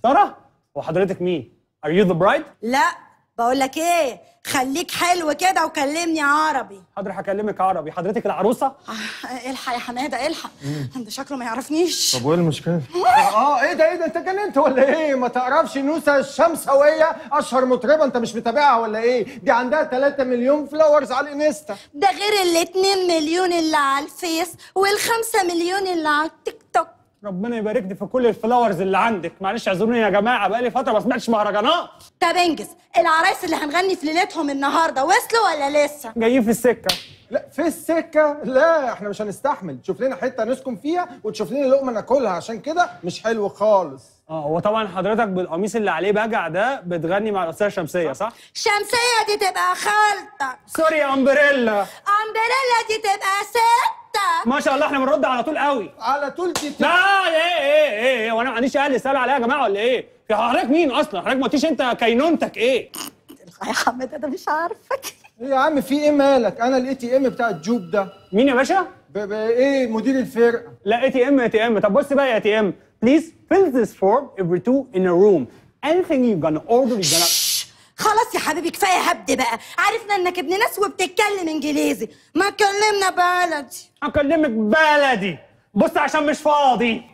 مسطره وحضرتك مين ار يو ذا برايد لا بقول لك ايه خليك حلو كده وكلمني عربي حاضر هكلمك عربي حضرتك العروسه آه، الحق يا حماده الحق ده شكله ما يعرفنيش طب وايه المشكله؟ اه ايه ده ايه ده انت جننت ولا ايه؟ ما تعرفش نوسة الشمسوية اشهر مطربة انت مش متابعها ولا ايه؟ دي عندها 3 مليون فلاورز على الانستا ده غير الاتنين مليون اللي على الفيس والخمسة مليون اللي على التيك توك ربنا يبارك لي في كل الفلاورز اللي عندك معلش اعذروني يا جماعه بقالي فتره ما سمعتش مهرجانات طب انجز العرايس اللي هنغني في ليلتهم النهارده وصلوا ولا لسه جايين في السكه لا في السكة لا احنا مش هنستحمل تشوف لنا حتة نسكن فيها وتشوف لنا لقمة ناكلها عشان كده مش حلو خالص اه هو طبعا حضرتك بالقميص اللي عليه بجع ده بتغني مع الاستاذه شمسيه صح شمسية دي تبقى خالتك سوري يا امبريلا امبريلا دي تبقى ستة ما شاء الله احنا بنرد على طول قوي على طول دي لا ايه ايه ايه ايه وانا ما عنديش اهل يسالوا عليها يا جماعه ولا ايه في حضرتك مين اصلا حضرتك ما قلتيش انت كينونتك ايه يا حماده انا مش عارفك ايه يا عم في ايه مالك؟ انا الاي تي ام بتاع الجوب ده مين يا باشا ب- ب- ايه مدير الفرقة لا اي تي ام اي تي ام طب بص بقى يا تي ام بليز fill this form every two in a room anything you're gonna order you're gonna خلاص يا حبيبي كفايه هبد بقى عرفنا انك ابن ناس وبتتكلم انجليزي ما تكلمنا بلدي هكلمك بلدي بص عشان مش فاضي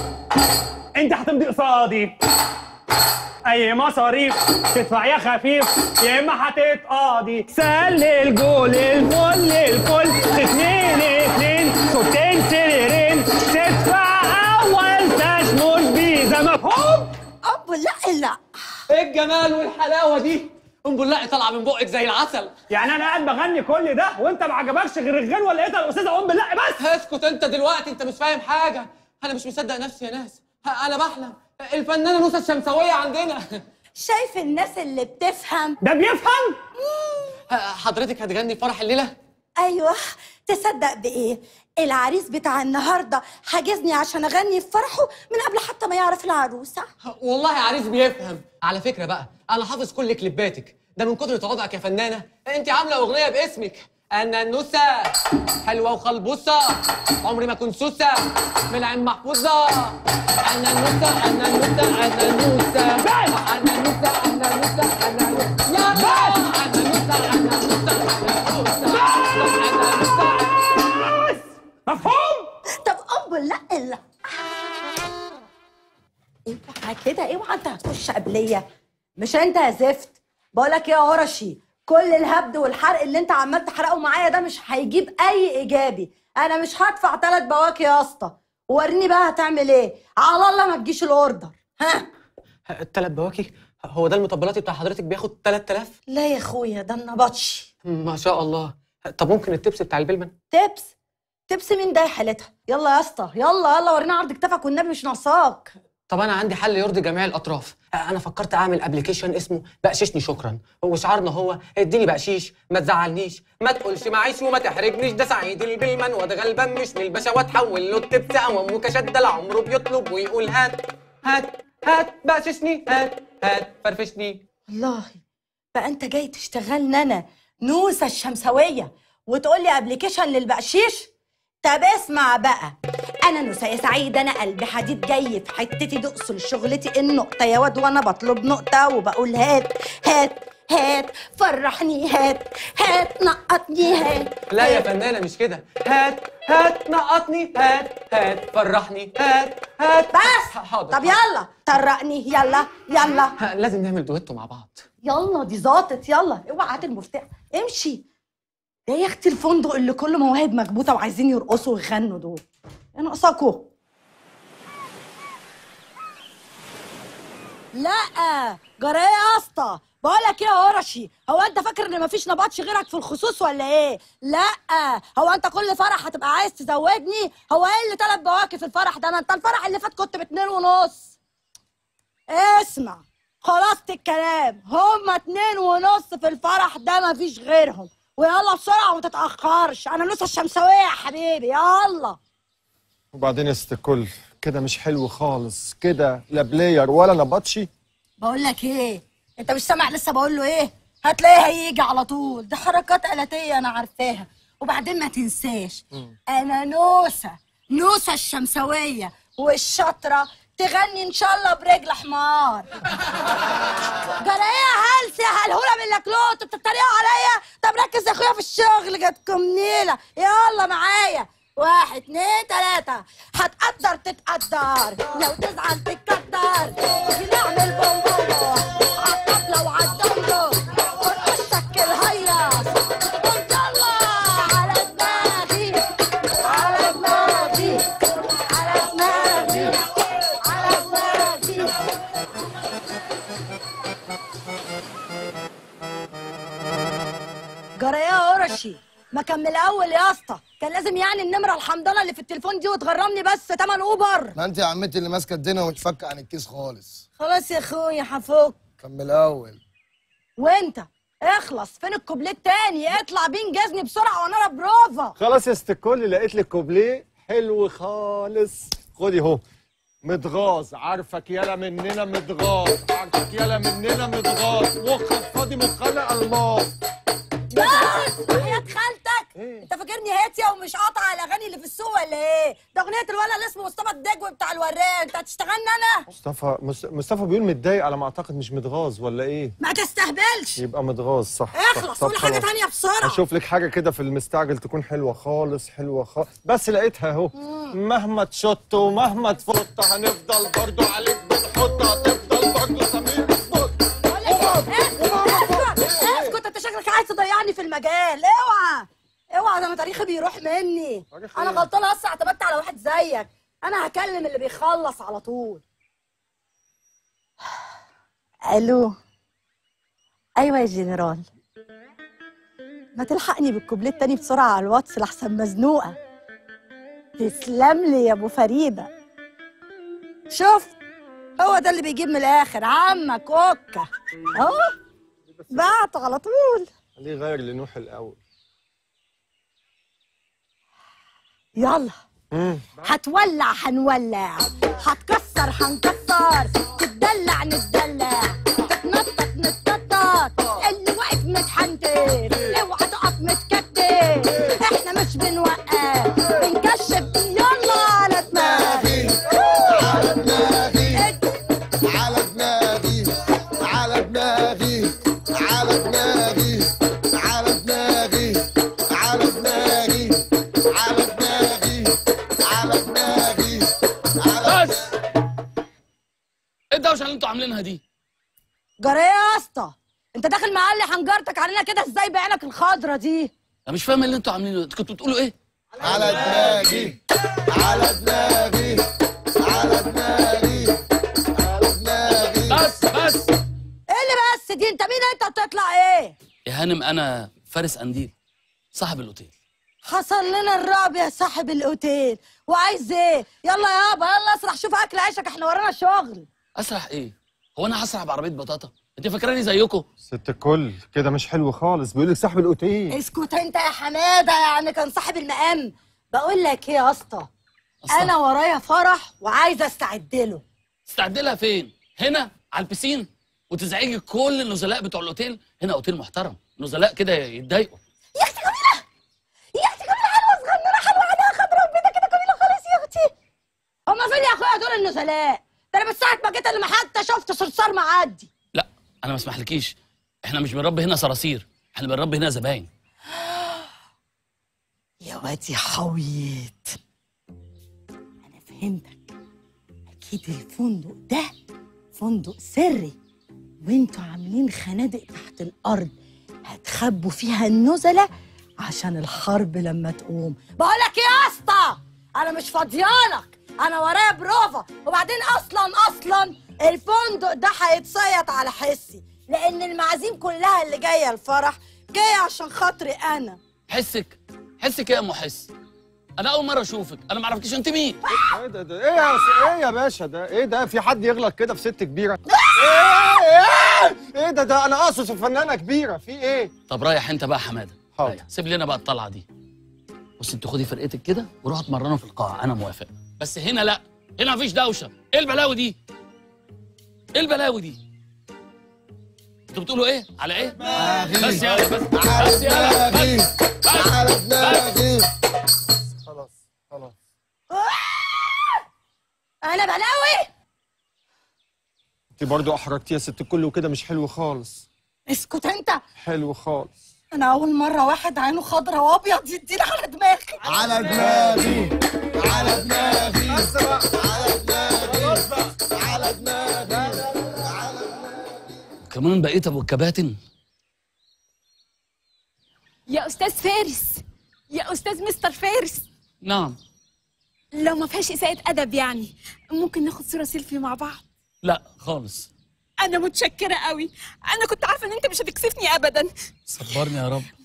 انت هتمضي قصادي اي مصاريف تدفع يا خفيف يا اما هتتقاضي سلل جول الفل الفل اتنين اتنين صوتين سريرين تدفع اول تشمل فيزا مفهوم ابو لا لا ايه الجمال والحلاوه دي ام بلاقي طالعه من بقك زي العسل يعني انا قاعد بغني كل ده وانت ما عجبكش غير الغنى ولا ايه الاستاذه ام بالله بس اسكت انت دلوقتي انت مش فاهم حاجه انا مش مصدق نفسي يا ناس ه- انا بحلم الفنانه نوسه الشمسويه عندنا شايف الناس اللي بتفهم ده بيفهم ه- حضرتك هتغني في فرح الليله ايوه تصدق بايه العريس بتاع النهارده حاجزني عشان اغني في فرحه من قبل حتى ما يعرف العروسه ه- والله عريس بيفهم على فكره بقى انا حافظ كل كليباتك ده من كتر تواضعك يا فنانه انت عامله اغنيه باسمك انا نوسه حلوه وخلبوسه عمري ما كنت سوسه من عين محفوظه انا نوسه انا نوسه انا نوسه انا نوسه انا نوسه انا نوسه يا بس انا نوسه انا نوسه انا نوسه انا نوسه مفهوم طب ام لا لا اوعى كده اوعى انت هتخش قبليه مش انت يا زفت بقولك ايه يا قرشي كل الهبد والحرق اللي انت عمال تحرقه معايا ده مش هيجيب اي ايجابي انا مش هدفع ثلاث بواكي يا اسطى وريني بقى هتعمل ايه على الله ما تجيش الاوردر ها التلات بواكي هو ده المطبلاتي بتاع حضرتك بياخد 3000 لا يا اخويا ده النبطشي ما شاء الله طب ممكن التبس بتاع البلمن تبس تبس مين ده يا حالتها يلا يا اسطى يلا يلا ورينا عرض كتفك والنبي مش ناقصاك طب انا عندي حل يرضي جميع الاطراف انا فكرت اعمل ابلكيشن اسمه بقششني شكرا وشعارنا هو اديني بقشيش ما تزعلنيش ما تقولش معيش وما تحرجنيش ده سعيد البلمن وده غلبان مش من الباشا وتحول له التبس او امك شد لعمره بيطلب ويقول هات هات هات بقششني هات هات فرفشني والله بقى انت جاي تشتغلني انا نوسه الشمسويه وتقول لي ابلكيشن للبقشيش طب اسمع بقى انا نوسه يا سعيد انا قلبي حديد جاي في حتتي دقص لشغلتي النقطه يا واد وانا بطلب نقطه وبقول هات هات هات فرحني هات هات نقطني هات لا يا هات. فنانه مش كده هات هات نقطني هات هات فرحني هات هات بس حاضر طب يلا طرقني يلا يلا ها، لازم نعمل دويتو مع بعض يلا دي ظابطت يلا اوعى هات المفتاح امشي ده يا اختي الفندق اللي كله مواهب مكبوته وعايزين يرقصوا ويغنوا دول ايه ناقصاكوا لا جرى ايه يا اسطى بقولك ايه يا قرشي هو انت فاكر ان مفيش نبطش غيرك في الخصوص ولا ايه لا هو انت كل فرح هتبقى عايز تزودني هو ايه اللي تلات بواكي في الفرح ده ما انت الفرح اللي فات كنت باتنين ونص اسمع خلاصة الكلام هما اتنين ونص في الفرح ده مفيش غيرهم ويلا بسرعة وما تتأخرش أنا لسه الشمسوية يا حبيبي يلا وبعدين يا ست الكل كده مش حلو خالص كده لا بلاير ولا نبطشي بقول لك إيه أنت مش سامع لسه بقول له إيه هتلاقيه هيجي على طول دي حركات آلاتية أنا عارفاها وبعدين ما تنساش أنا نوسة نوسة الشمسوية والشاطرة تغني ان شاء الله برجل حمار جرايه هلس يا هلهوله من الاكلوت انتوا بتتريقوا عليا طب ركز يا اخويا في الشغل جاتكم نيله يلا معايا واحد اتنين تلاتة هتقدر تتقدر لو تزعل تتكدر تيجي نعمل بومبومبو عالطبلة وعالدندو ونقشك الهيص قلت يلا على دماغي على دماغي على دماغي على دماغي جرايه قرشي ما كان من الاول يا اسطى كان لازم يعني النمره الحمضانه اللي في التليفون دي وتغرمني بس تمن اوبر ما انت يا عمتي اللي ماسكه الدنيا ومتفكه عن الكيس خالص خلاص يا اخويا هفك كان من الاول وانت اخلص فين الكوبليه التاني اطلع بيه انجزني بسرعه وانا بروفا خلاص يا ست الكل لقيت لك كوبليه حلو خالص خدي اهو متغاظ عارفك يالا مننا متغاظ عارفك يالا مننا متغاظ مخك فاضي مخلق الماظ بس حياة خالتك إيه؟ انت فاكرني هاتيه ومش قاطع الاغاني اللي في السوق ولا ايه ده اغنيه الولد اللي اسمه مصطفى الدجوي بتاع الوراق انت هتشتغلني انا مصطفى مس- مصطفى بيقول متضايق على ما اعتقد مش متغاظ ولا ايه ما تستهبلش يبقى متغاظ صح صح. اخلص طب قول حاجه خلاص. تانية بسرعه هشوف لك حاجه كده في المستعجل تكون حلوه خالص حلوه خالص بس لقيتها اهو مهما تشط ومهما تفط هنفضل برضو عليك بنحط هتفضل برضو سمير بتفط بقول لك إيه؟ اسكت اسكت انت شكلك عايز تضيعني في المجال اوعى اوعى ده انا تاريخي بيروح مني تاريخ انا إيه؟ غلطانه اصلا اعتمدت على واحد زيك انا هكلم اللي بيخلص على طول الو ايوه يا جنرال ما تلحقني بالكوبليه التاني بسرعه على الواتس لحسن مزنوقه تسلم لي يا ابو فريده شوف هو ده اللي بيجيب من الاخر عمك اوكا اهو بعته على طول خليه غير لنوح الاول يلا مم. هتولع هنولع هتكسر هنكسر تتدلع نتدلع تتنطط نتنطط اللي واقف متحنتر اوعى تقف متكتر احنا مش بنوقف بنكشف يلا على دماغي على دماغي على دماغي على دماغي على دماغي على دماغي على دماغي على دماغي على دماغي على بس ايه الدوشه اللي انتوا عاملينها دي جرى ايه يا اسطى انت داخل معلي حنجرتك علينا كده ازاي بعينك الخضرة دي انا مش فاهم اللي انتوا عاملينه انتوا كنتوا بتقولوا ايه على دماغي على دماغي على دماغي على دماغي بس بس ايه اللي بس دي انت مين انت بتطلع ايه يا هانم انا فارس قنديل صاحب الاوتيل حصل لنا الرعب يا صاحب الاوتيل وعايز ايه يلا يابا يلا اسرح شوف اكل عيشك احنا ورانا شغل اسرح ايه هو انا هسرح بعربيه بطاطا انت فاكراني زيكم ست الكل كده مش حلو خالص بيقول لك صاحب الاوتيل اسكت انت يا حماده يعني كان صاحب المقام بقول لك ايه يا اسطى أصلاً. انا ورايا فرح وعايزه استعد له تستعدلها فين هنا على البسين وتزعجي كل النزلاء بتوع الاوتيل هنا اوتيل محترم نزلاء كده يتضايقوا يا اختي جميله يا اختي جميله حلوه صغننه حلوه عينيها خضرا وبيضه كده جميله خالص يا اختي هما فين يا اخويا دول النزلاء ده انا من ساعه ما جيت اللي ما حتى شفت صرصار معدي لا انا ما اسمحلكيش احنا مش بنربي هنا صراصير احنا بنربي هنا زباين يا واد يا حويط انا فهمتك اكيد الفندق ده فندق سري وانتوا عاملين خنادق تحت الارض هتخبوا فيها النزلة عشان الحرب لما تقوم بقولك يا اسطى انا مش فاضيالك انا ورايا بروفا وبعدين اصلا اصلا الفندق ده هيتصيط على حسي لان المعازيم كلها اللي جايه الفرح جايه عشان خاطري انا حسك حسك ايه يا ام حس انا اول مره اشوفك انا ما عرفتش انت مين ايه ده, ده ايه يا ايه يا باشا ده ايه ده في حد يغلط كده في ست كبيره ايه ايه ايه ده ده انا اقصد في فنانه كبيره في ايه طب رايح انت بقى يا حماده حاضر. رايح. سيب لي انا بقى الطلعه دي بص انت خدي فرقتك كده وروح اتمرنوا في القاعه انا موافق بس هنا لا هنا مفيش دوشه ايه البلاوي دي ايه البلاوي دي انتوا بتقولوا ايه على ايه بس يلا بس على بس يلا دماغي بس على دماغي خلاص خلاص انا بلاوي انت برضه احرجتي يا ست الكل وكده مش حلو خالص اسكت انت حلو خالص انا اول مره واحد عينه خضرا وابيض يديني على دماغي على دماغي على دماغي على دماغي على دماغي كمان بقيت ابو الكباتن يا استاذ فارس يا استاذ مستر فارس نعم لو ما فيهاش اساءة ادب يعني ممكن ناخد صورة سيلفي مع بعض لا خالص انا متشكرة قوي انا كنت عارفة ان انت مش هتكسفني ابدا صبرني يا رب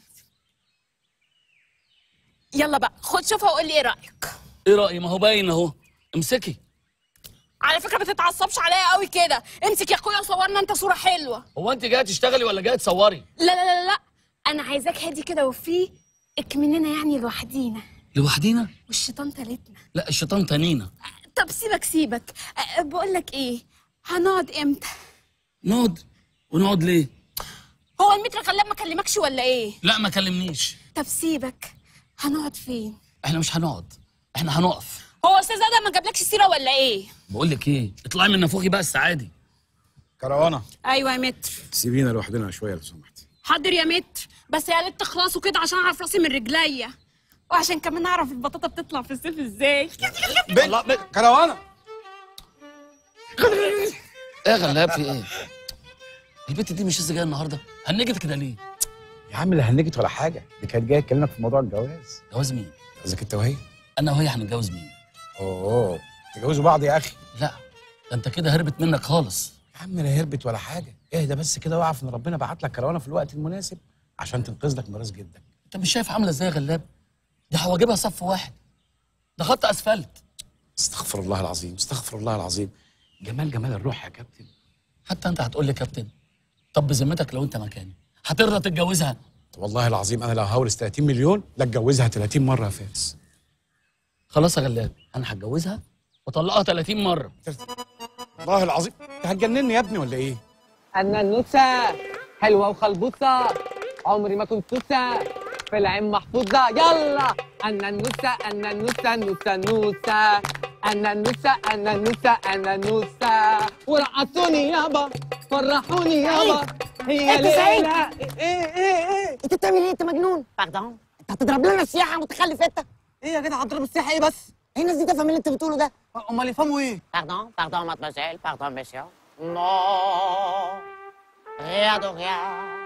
يلا بقى خد شوفها وقول لي ايه رايك ايه رايي ما هو باين اهو امسكي على فكرة ما تتعصبش عليا قوي كده امسك يا اخويا وصورنا انت صورة حلوة هو انت جايه تشتغلي ولا جايه تصوري لا لا لا لا انا عايزاك هادي كده وفي اكمننا يعني لوحدينا لوحدينا والشيطان تالتنا لا الشيطان تانينا طب سيبك سيبك أه، بقول لك ايه هنقعد امتى نقعد ونقعد ليه هو المتر خلاب ما كلمكش ولا ايه لا ما كلمنيش طب سيبك هنقعد فين احنا مش هنقعد احنا هنقف هو استاذ ادم ما جابلكش سيره ولا ايه بقول لك ايه اطلعي من نافوخي بقى السعادي كروانة ايوه يا متر سيبينا لوحدنا شوية لو سمحتي حاضر يا متر بس يا ريت تخلصوا كده عشان اعرف راسي من رجليا وعشان كمان اعرف البطاطا بتطلع في الصيف ازاي الله ب... كروانة ايه يا غلاب في ايه البت دي مش لسه جايه النهارده هنجت كده ليه يا عم لا هنجت ولا حاجة دي كانت جاية تكلمك في موضوع الجواز جواز مين قصدك انت وهي؟ انا وهي هنتجوز مين اوه تتجوزوا بعض يا اخي لا ده انت كده هربت منك خالص يا عم لا هربت ولا حاجة اهدى بس كده واعرف ان ربنا بعت لك كروانة في الوقت المناسب عشان تنقذ لك ميراث جدك انت مش شايف عامله ازاي يا غلاب دي حواجبها صف واحد ده خط اسفلت استغفر الله العظيم استغفر الله العظيم جمال جمال الروح يا كابتن حتى انت هتقول لي كابتن طب بذمتك لو انت مكاني هترضى تتجوزها والله العظيم انا لو هورث 30 مليون لا اتجوزها 30 مرة يا فارس خلاص يا غلاب انا هتجوزها واطلقها 30 مره والله العظيم انت هتجنني يا ابني ولا ايه؟ أنا النوسة حلوة وخلبوسة عمري ما كنت توسة في العين محفوظة يلا أنا النوسة أنا النوسة نوسة نوسة أنا النوسة أنا النوسة أنا النوسة ورقصوني يابا فرحوني يابا هي أنت سعيد؟ ليلة إيه إيه إيه انت بتعمل ايه انت مجنون باردون انت هتضرب لنا السياحه متخلف انت إيه يا جدع هضرب السياحة إيه بس هي الناس دي تفهم اللي انت بتقوله ده أمال يفهموا إيه Pardon, pardon, mademoiselle, pardon, monsieur. Non, rien de rien.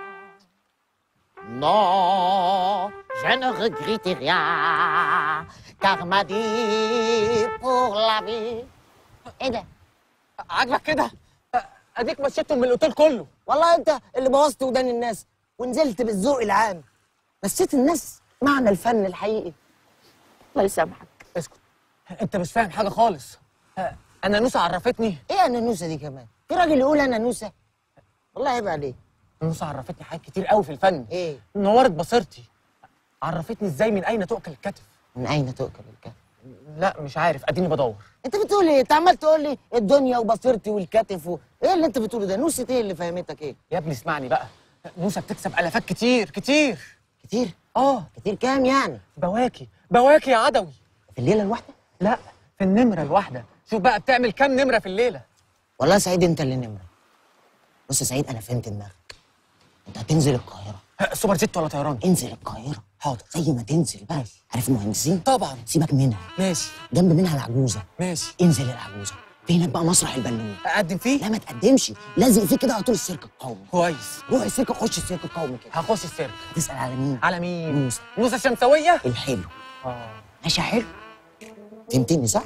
Non, je ne regrette rien, car m'a dit pour la vie. ايه ده؟ عاجبك كده أديك مشيتهم من الأوتيل كله والله انت اللي بوظت ودان الناس ونزلت بالذوق العام نسيت الناس معنى الفن الحقيقي الله يسامحك اسكت أنت مش فاهم حاجة خالص أنا نوسة عرفتني ايه النانوسه دي كمان في راجل يقول انا نوسه والله عيب عليك نوسة عرفتني حاجات كتير قوي في الفن ايه نورت بصيرتي عرفتني ازاي من اين تؤكل الكتف من اين تؤكل الكتف لا مش عارف اديني بدور انت بتقول ايه انت عمال تقول لي الدنيا وبصيرتي والكتف و... ايه اللي انت بتقوله ده نوسه ايه اللي فهمتك ايه يا ابني اسمعني بقى نوسة بتكسب الافات كتير كتير كتير اه كتير كام يعني بواكي بواكي يا عدوي في الليله الواحده لا في النمرة الواحدة شوف بقى بتعمل كام نمرة في الليلة والله يا سعيد انت اللي نمره بص يا سعيد انا فهمت دماغك انت هتنزل القاهره ها، سوبر جيت ولا طيران انزل القاهره حاضر زي ما تنزل بقى عارف المهندسين طبعا سيبك منها ماشي جنب منها العجوزه ماشي انزل العجوزه في هناك بقى مسرح البالون اقدم فيه لا ما تقدمش لازق فيه كده على طول السيرك القومي كويس روح السيرك خش السيرك القومي كده هخش السيرك تسال على مين على مين نوسه نوسة الشمسوية الحلو اه ماشي يا حلو فهمتني صح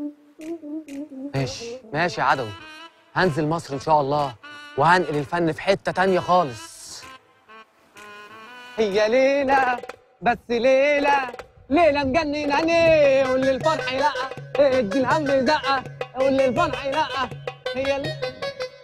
ماشي ماشي يا عدوي هنزل مصر ان شاء الله وهنقل الفن في حتة تانية خالص هي ليلة بس ليلة ليلة مجنناني واللي الفرح لا ادي الهم زقة واللي الفرح لا هي ليلة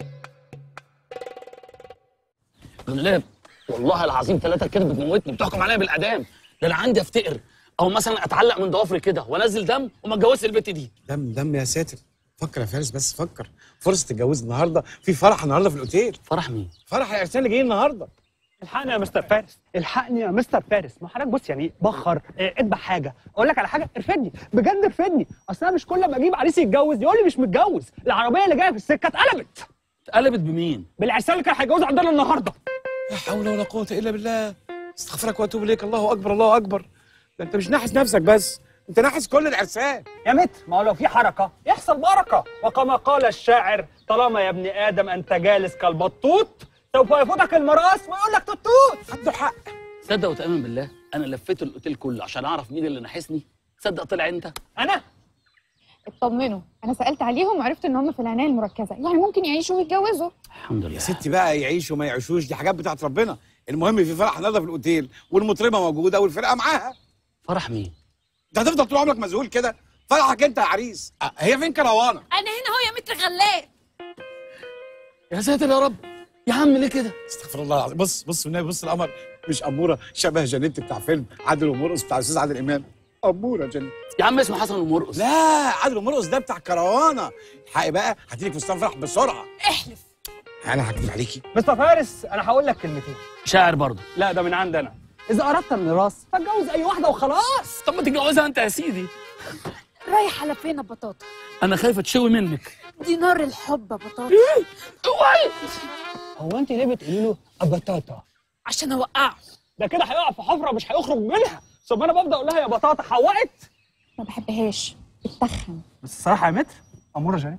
غلاب والله العظيم ثلاثة كده بتموتني بتحكم عليا بالإعدام ده أنا عندي أفتقر أو مثلا أتعلق من ضوافري كده وأنزل دم وما أتجوزش البت دي دم دم يا ساتر فكر يا فارس بس فكر فرصة تتجوز النهاردة في فرح النهاردة في الأوتيل فرح مين؟ فرح العرسان اللي جايين النهاردة الحقني يا مستر فارس الحقني يا مستر فارس ما حضرتك بص يعني بخر اه، اذبح حاجه اقول لك على حاجه ارفدني بجد ارفدني اصل انا مش كل ما اجيب عريس يتجوز يقول لي مش متجوز العربيه اللي جايه في السكه اتقلبت اتقلبت بمين بالعرسان اللي كان هيتجوز عندنا النهارده لا حول ولا قوه الا بالله استغفرك واتوب اليك الله اكبر الله اكبر ده انت مش ناحس نفسك بس انت ناحس كل العرسان يا متر ما هو لو في حركه يحصل بركه وكما قال الشاعر طالما يا ابن ادم انت جالس كالبطوط سوف يفوتك المراس ويقول لك توتوت عنده حق تصدق وتامن بالله انا لفيت الاوتيل كله عشان اعرف مين اللي نحسني تصدق طلع انت انا اطمنوا انا سالت عليهم وعرفت ان هم في العنايه المركزه يعني ممكن يعيشوا ويتجوزوا الحمد لله يا ستي بقى يعيشوا ما يعيشوش دي حاجات بتاعت ربنا المهم في فرح نضف الاوتيل والمطربه موجوده والفرقه معاها فرح مين انت هتفضل طول عمرك مذهول كده فرحك انت يا عريس أه، هي فين كروانه انا هنا هو يا متر غلاب يا ساتر يا رب يا عم ليه كده استغفر الله العظيم بص بص والنبي بص القمر مش اموره شبه جانيت بتاع فيلم عادل ومرقص بتاع الاستاذ عادل امام اموره جانيت يا عم اسمه حسن ومرقص لا عادل ومرقص ده بتاع كروانه الحقي بقى هاتيلك فستان فرح بسرعه احلف انا هكتب عليكي مستر فارس انا هقول لك كلمتين شاعر برضه لا ده من عندنا اذا اردت الميراث فاتجوز اي واحده وخلاص طب ما تتجوزها انت يا سيدي رايح على فين يا بطاطا انا خايفه تشوي منك دي نار الحب يا بطاطا اوعي هو انت ليه بتقولي له ابطاطا عشان اوقعه ده كده هيقع في حفره مش هيخرج منها ثم انا ببدا اقول لها يا بطاطا حوقت ما بحبهاش بتتخن بس الصراحه يا متر اموره جانيت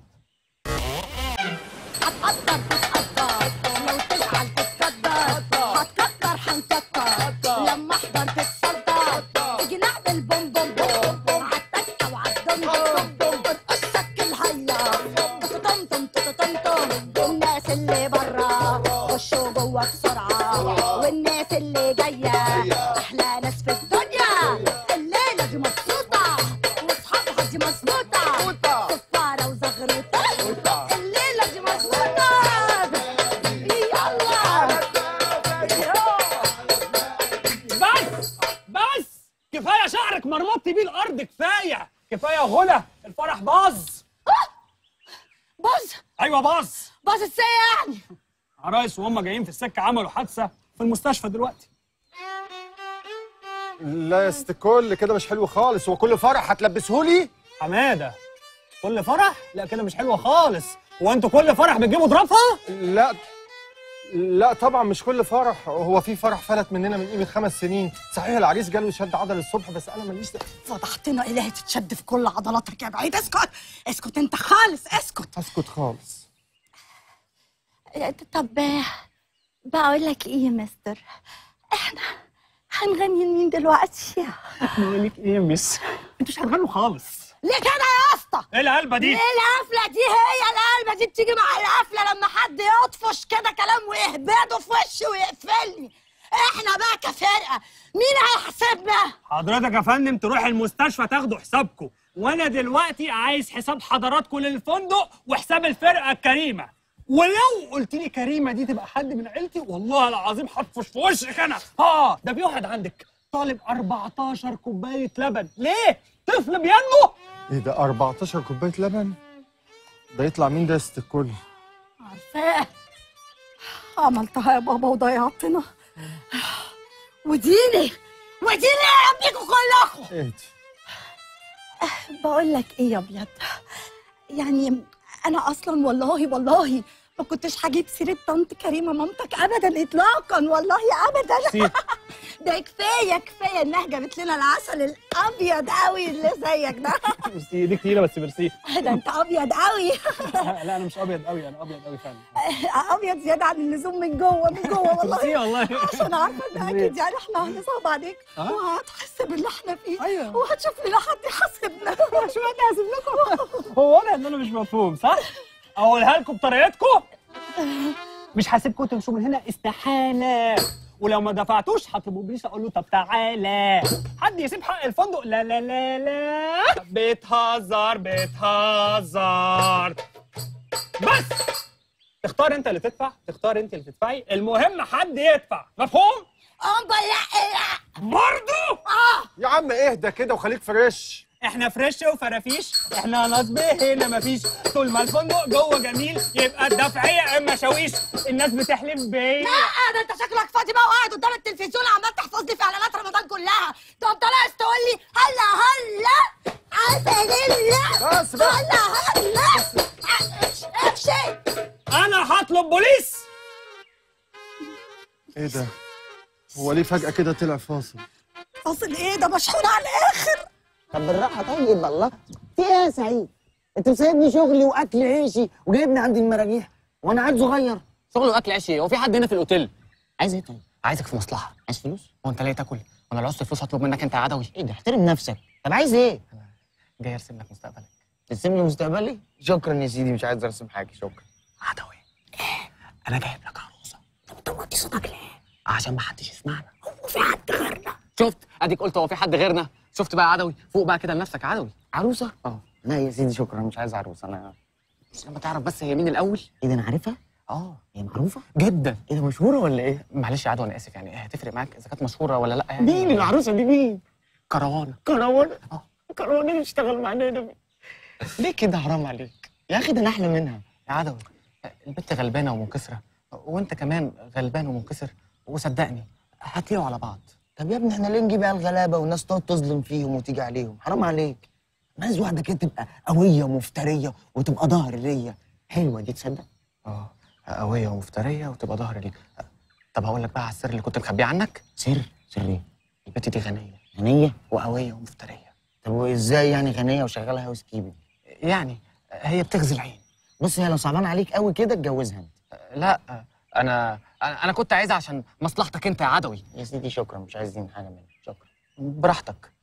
هتقدر تتقدر لو تزعل تتقدر هتكتر هنكتر لما احضر تتصدر تيجي نعمل بوم بوم بوم عالتكه وعالدمدم ارقص شكل هيا تتطمطم تتطمطم الناس اللي برا خشوا جوا بسرعه والناس اللي جايه احلى ناس في الدنيا الليله دي مبسوطه واصحابها دي مظبوطه كفاره وزغروطه الليله دي مظبوطه يلا بس بس كفايه شعرك مرمطتي بيه الارض كفايه كفايه غلا الفرح باظ باظ ايوه باظ باظ ازاي يعني عرايس وهم جايين في السكه عملوا حادثه في المستشفى دلوقتي لا يا ست كل كده مش حلو خالص هو كل فرح هتلبسهولي حماده كل فرح لا كده مش حلوه خالص هو انتوا كل فرح بتجيبوا ضربها لا لا طبعا مش كل فرح هو في فرح فلت مننا من قيمه خمس سنين صحيح العريس جاله شد عضل الصبح بس انا ماليش فضحتنا الهي تتشد في كل عضلاتك يا بعيد اسكت اسكت انت خالص اسكت اسكت خالص طب بقول لك ايه يا مستر احنا هنغني لمين دلوقتي لك ايه يا مس انتوا مش هتغنوا خالص ليه كده يا اسطى ايه القلبه دي ايه القفله دي هي القلبه دي بتيجي مع القفله لما حد يطفش كده كلام ويهبده في وشي ويقفلني احنا بقى كفرقه مين هيحاسبنا حضرتك يا فندم تروح المستشفى تاخدوا حسابكم وانا دلوقتي عايز حساب حضراتكم للفندق وحساب الفرقه الكريمه ولو قلت لي كريمه دي تبقى حد من عيلتي والله العظيم هطفش في وشك انا اه ده في واحد عندك طالب 14 كوبايه لبن ليه طفل بينمو ايه ده 14 كوبايه لبن ده يطلع مين ده يا ست الكل عارفاه عملتها يا بابا وضيعتنا وديني وديني يا ابنكم كلكم ايه دي بقول لك ايه يا ابيض يعني انا اصلا والله والله ما كنتش هجيب سيره طنط كريمه مامتك ابدا اطلاقا والله ابدا ده كفايه كفايه انها جابت لنا العسل الابيض قوي اللي زيك ده ميرسي دي كتيره بس ميرسي ده انت ابيض قوي لا انا مش ابيض قوي انا ابيض قوي فعلا ابيض زياده عن اللزوم من جوه من جوه ميرسي والله والله عشان عارفه ان اكيد يعني احنا هنصعب عليك آه. وهتحس باللي احنا فيه أيوة. وهتشوف لنا حد يحاسبنا شو انا هسيب لكم هو انا ان انا مش مفهوم صح اقولها لكم بطريقتكم مش هسيبكم تمشوا من هنا استحاله ولو ما دفعتوش هطلبوا بليس اقول له طب تعالى حد يسيب حق الفندق لا لا لا لا بتهزر بتهزر بس تختار انت اللي تدفع تختار انت اللي تدفعي المهم حد يدفع مفهوم ام لا لا برضو يا عم اهدى كده وخليك فريش احنا فريش وفرافيش احنا نصب هنا مفيش طول ما الفندق جوه جميل يبقى الدفعيه اما شاويش الناس بتحلف بيا لا ده انت شكلك فاضي بقى وقاعد قدام التلفزيون عمال تحفظ لي في اعلانات رمضان كلها طب طلعت تقول لي هلا هلا عسل الله بس بس هلا هلا امشي انا هطلب بوليس ايه ده هو ليه فجأة كده طلع فاصل فاصل ايه ده مشحون على الاخر طب بالراحه طيب الله في ايه يا سعيد انت سايبني شغلي واكل عيشي وجايبني عند المراجيح وانا عيل صغير شغل واكل عيش ايه هو في حد هنا في الاوتيل عايز ايه طيب عايزك في مصلحه عايز فلوس هو انت ليه تاكل وانا لو عوزت فلوس هطلب منك انت يا عدوي ايه ده احترم نفسك طب عايز ايه جاي ارسم لك مستقبلك ترسم لي مستقبلي شكرا يا سيدي مش عايز ارسم حاجه شكرا عدوي انا جايب لك عروسه طب توطي صوتك ليه عشان ما حدش يسمعنا هو في حد غيرنا شفت اديك قلت هو في حد غيرنا شفت بقى يا عدوي فوق بقى كده لنفسك يا عدوي عروسه اه لا يا سيدي شكرا مش عايز عروسه انا مش لما تعرف بس هي مين الاول ايه ده انا عارفها اه هي معروفه جدا ايه ده مشهوره ولا ايه معلش يا عدوي انا اسف يعني هتفرق معاك اذا كانت مشهوره ولا لا يعني مين العروسه دي مين كروانه كروانه اه كروانه بتشتغل معانا ليه كده حرام عليك يا اخي ده انا احلى منها يا عدوي البنت غلبانه ومنكسره وانت كمان غلبان ومنكسر وصدقني هتلاقوا على بعض طب يا ابني احنا ليه نجيب عيال غلابه والناس تقعد تظلم فيهم وتيجي عليهم حرام عليك انا عايز واحده كده تبقى قويه ومفتريه وتبقى ظهر ليا حلوه دي تصدق اه قويه ومفتريه وتبقى ظهر ليك طب هقول لك بقى على السر اللي كنت مخبيه عنك سر سر ايه البنت دي غنيه غنيه وقويه ومفتريه طب وازاي يعني غنيه وشغاله هاوس كيبنج يعني هي بتغزي العين بص هي لو صعبان عليك قوي كده اتجوزها انت لا انا انا أنا كنت عايزها عشان مصلحتك انت يا عدوي يا سيدي شكرا مش عايزين حاجه منك شكرا براحتك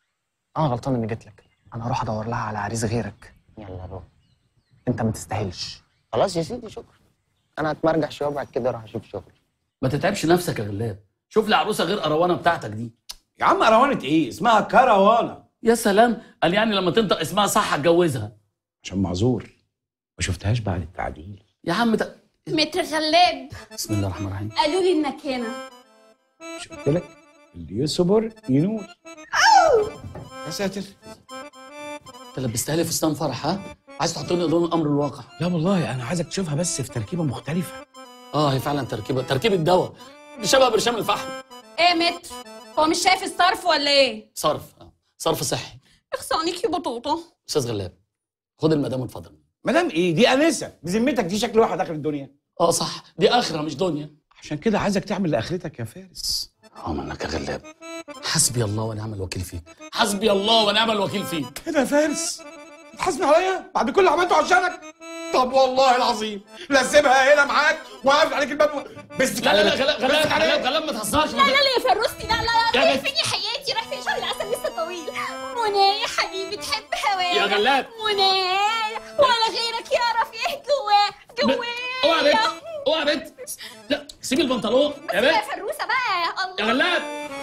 انا غلطان اني جيت لك انا هروح ادور لها على عريس غيرك يلا روح انت ما تستاهلش خلاص يا سيدي شكرا انا هتمرجح شويه وبعد كده اروح اشوف شغل ما تتعبش نفسك يا غلاب شوف لي عروسه غير قروانه بتاعتك دي يا عم روانه ايه اسمها كروانه يا سلام قال يعني لما تنطق اسمها صح هتجوزها عشان معذور ما شفتهاش بعد التعديل يا عم ده متر غلاب بسم الله الرحمن الرحيم قالوا لي انك هنا مش قلت لك اللي يصبر ينول يا ساتر انت لبستها لي فستان فرح ها عايز تحطني قدام الامر الواقع لا والله انا عايزك تشوفها بس في تركيبه مختلفه اه هي فعلا تركيبه تركيبه دواء شبه برشام الفحم ايه متر هو مش شايف الصرف ولا ايه صرف آه. صرف صحي اخص عليك يا بطوطه استاذ غلاب خد المدام اتفضل مدام ايه دي انسه بذمتك دي شكل واحد اخر الدنيا اه صح دي اخره مش دنيا عشان كده عايزك تعمل لاخرتك يا فارس اه منك يا غلاب حسبي الله ونعم الوكيل فيك حسبي الله ونعم الوكيل فيك ايه ده يا فارس تحاسبني عليا بعد كل اللي عملته عشانك طب والله العظيم لا سيبها هنا معاك وقافل عليك الباب و- بس لا لا لا غلاب غلاب غلاب غلاب ما تهزرش لا لا لا يا فروستي لا لا يا لا بنت. فين يا حياتي رايح فين شهر العسل لسه طويل منى يا حبيبي تحب هواك يا غلاب. منى ولا غيرك يعرف ايه جواه جواه اوعى يا بنت اوعى يا بنت لا سيبي البنطلون يا يا بنت فروسه بقى يا الله يا غلاب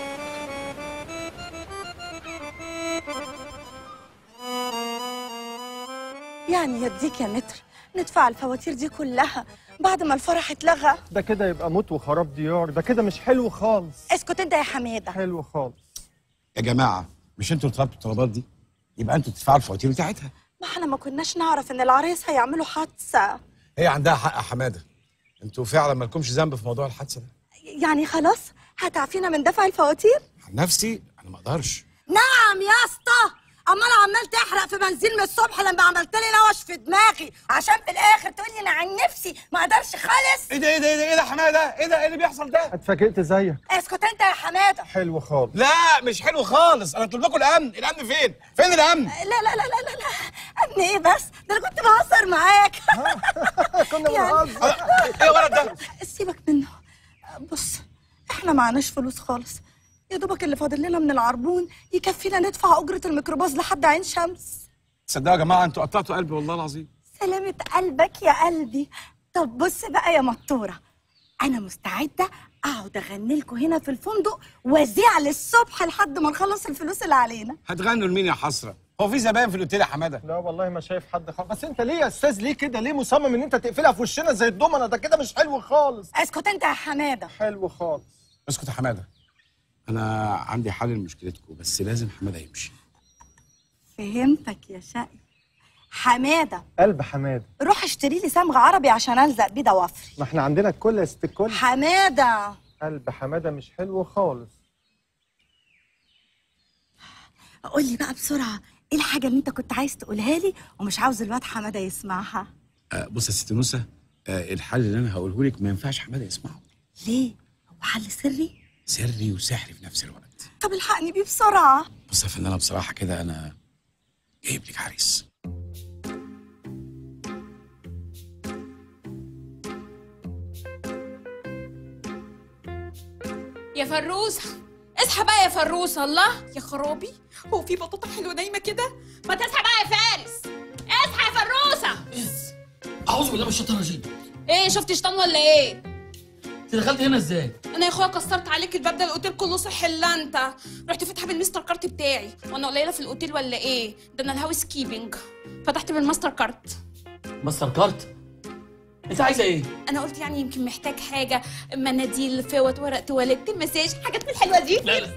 يعني يديك يا متر ندفع الفواتير دي كلها بعد ما الفرح اتلغى ده كده يبقى موت وخراب ديار ده كده مش حلو خالص اسكت انت يا حماده حلو خالص يا جماعه مش انتوا اللي طلبتوا الطلبات دي يبقى انتوا تدفعوا الفواتير بتاعتها ما احنا ما كناش نعرف ان العريس هيعملوا حادثه هي عندها حق يا حماده انتوا فعلا مالكمش ذنب في موضوع الحادثه ده يعني خلاص هتعفينا من دفع الفواتير عن نفسي انا ما اقدرش نعم يا اسطى امال عمال تحرق في بنزين من الصبح لما عملت لي نوش في دماغي عشان في الاخر تقول لي انا عن نفسي ما اقدرش خالص ايه ده ايه ده ايه ده ايه ده يا حماده ايه ده ايه اللي بيحصل ده اتفاجئت زيك اسكت انت يا حماده حلو خالص لا مش حلو خالص انا طلب لكم الامن الامن فين فين الامن لا لا لا لا لا لا ابن ايه بس ده انا كنت بهزر معاك كنا يعني- بنهزر ايه الولد ده سيبك منه بص احنا معناش فلوس خالص يا دوبك اللي فاضل لنا من العربون يكفينا ندفع اجره الميكروباص لحد عين شمس تصدقوا يا جماعه انتوا قطعتوا قلبي والله العظيم سلامة قلبك يا قلبي طب بص بقى يا مطورة أنا مستعدة أقعد أغني لكم هنا في الفندق وأذيع للصبح لحد ما نخلص الفلوس اللي علينا هتغنوا لمين يا حسره هو في زباين في الاوتيل يا حماده لا والله ما شايف حد خالص بس انت ليه يا استاذ ليه كده ليه مصمم ان انت تقفلها في وشنا زي الضمنه ده كده مش حلو خالص اسكت أنت يا حمادة حلو خالص اسكت يا حماده انا عندي حل لمشكلتكم بس لازم حماده يمشي فهمتك يا شقي حمادة قلب حماده روح اشتري لي صمغ عربي عشان ألزق بيه ضوافري ما احنا عندنا الكل يا ست الكل حمادة قلب حماده مش حلو خالص قول لي بقى بسرعة إيه الحاجة اللي أنت كنت عايز تقولها لي ومش عاوز الواد حمادة يسمعها آه بص يا ست نوسه آه الحل اللي انا هقوله لك ما ينفعش حماده يسمعه ليه هو حل سري سري وسحري في نفس الوقت طب الحقني بيه بسرعه بص يا فنانه بصراحه كده انا جايب لك عريس يا فروسه اصحى بقى يا فروسه الله يا خرابي هو في بطاطا حلوه نايمه كده ما تصحى بقى يا فارس اصحى يا فروسه اعوذ بالله من الشيطان الرجيم ايه شفت شيطان ولا ايه انت دخلت هنا ازاي انا يا اخويا كسرت عليك الباب ده الاوتيل كله صح الا انت رحت فاتحه بالمستر كارت بتاعي وانا قليله في الاوتيل ولا ايه ده انا الهاوس كيبنج فتحت بالماستر كارت ماستر كارت انت عايزه ايه انا قلت يعني يمكن محتاج حاجه مناديل فوط ورق تواليت مساج حاجات من الحلوه دي لا لا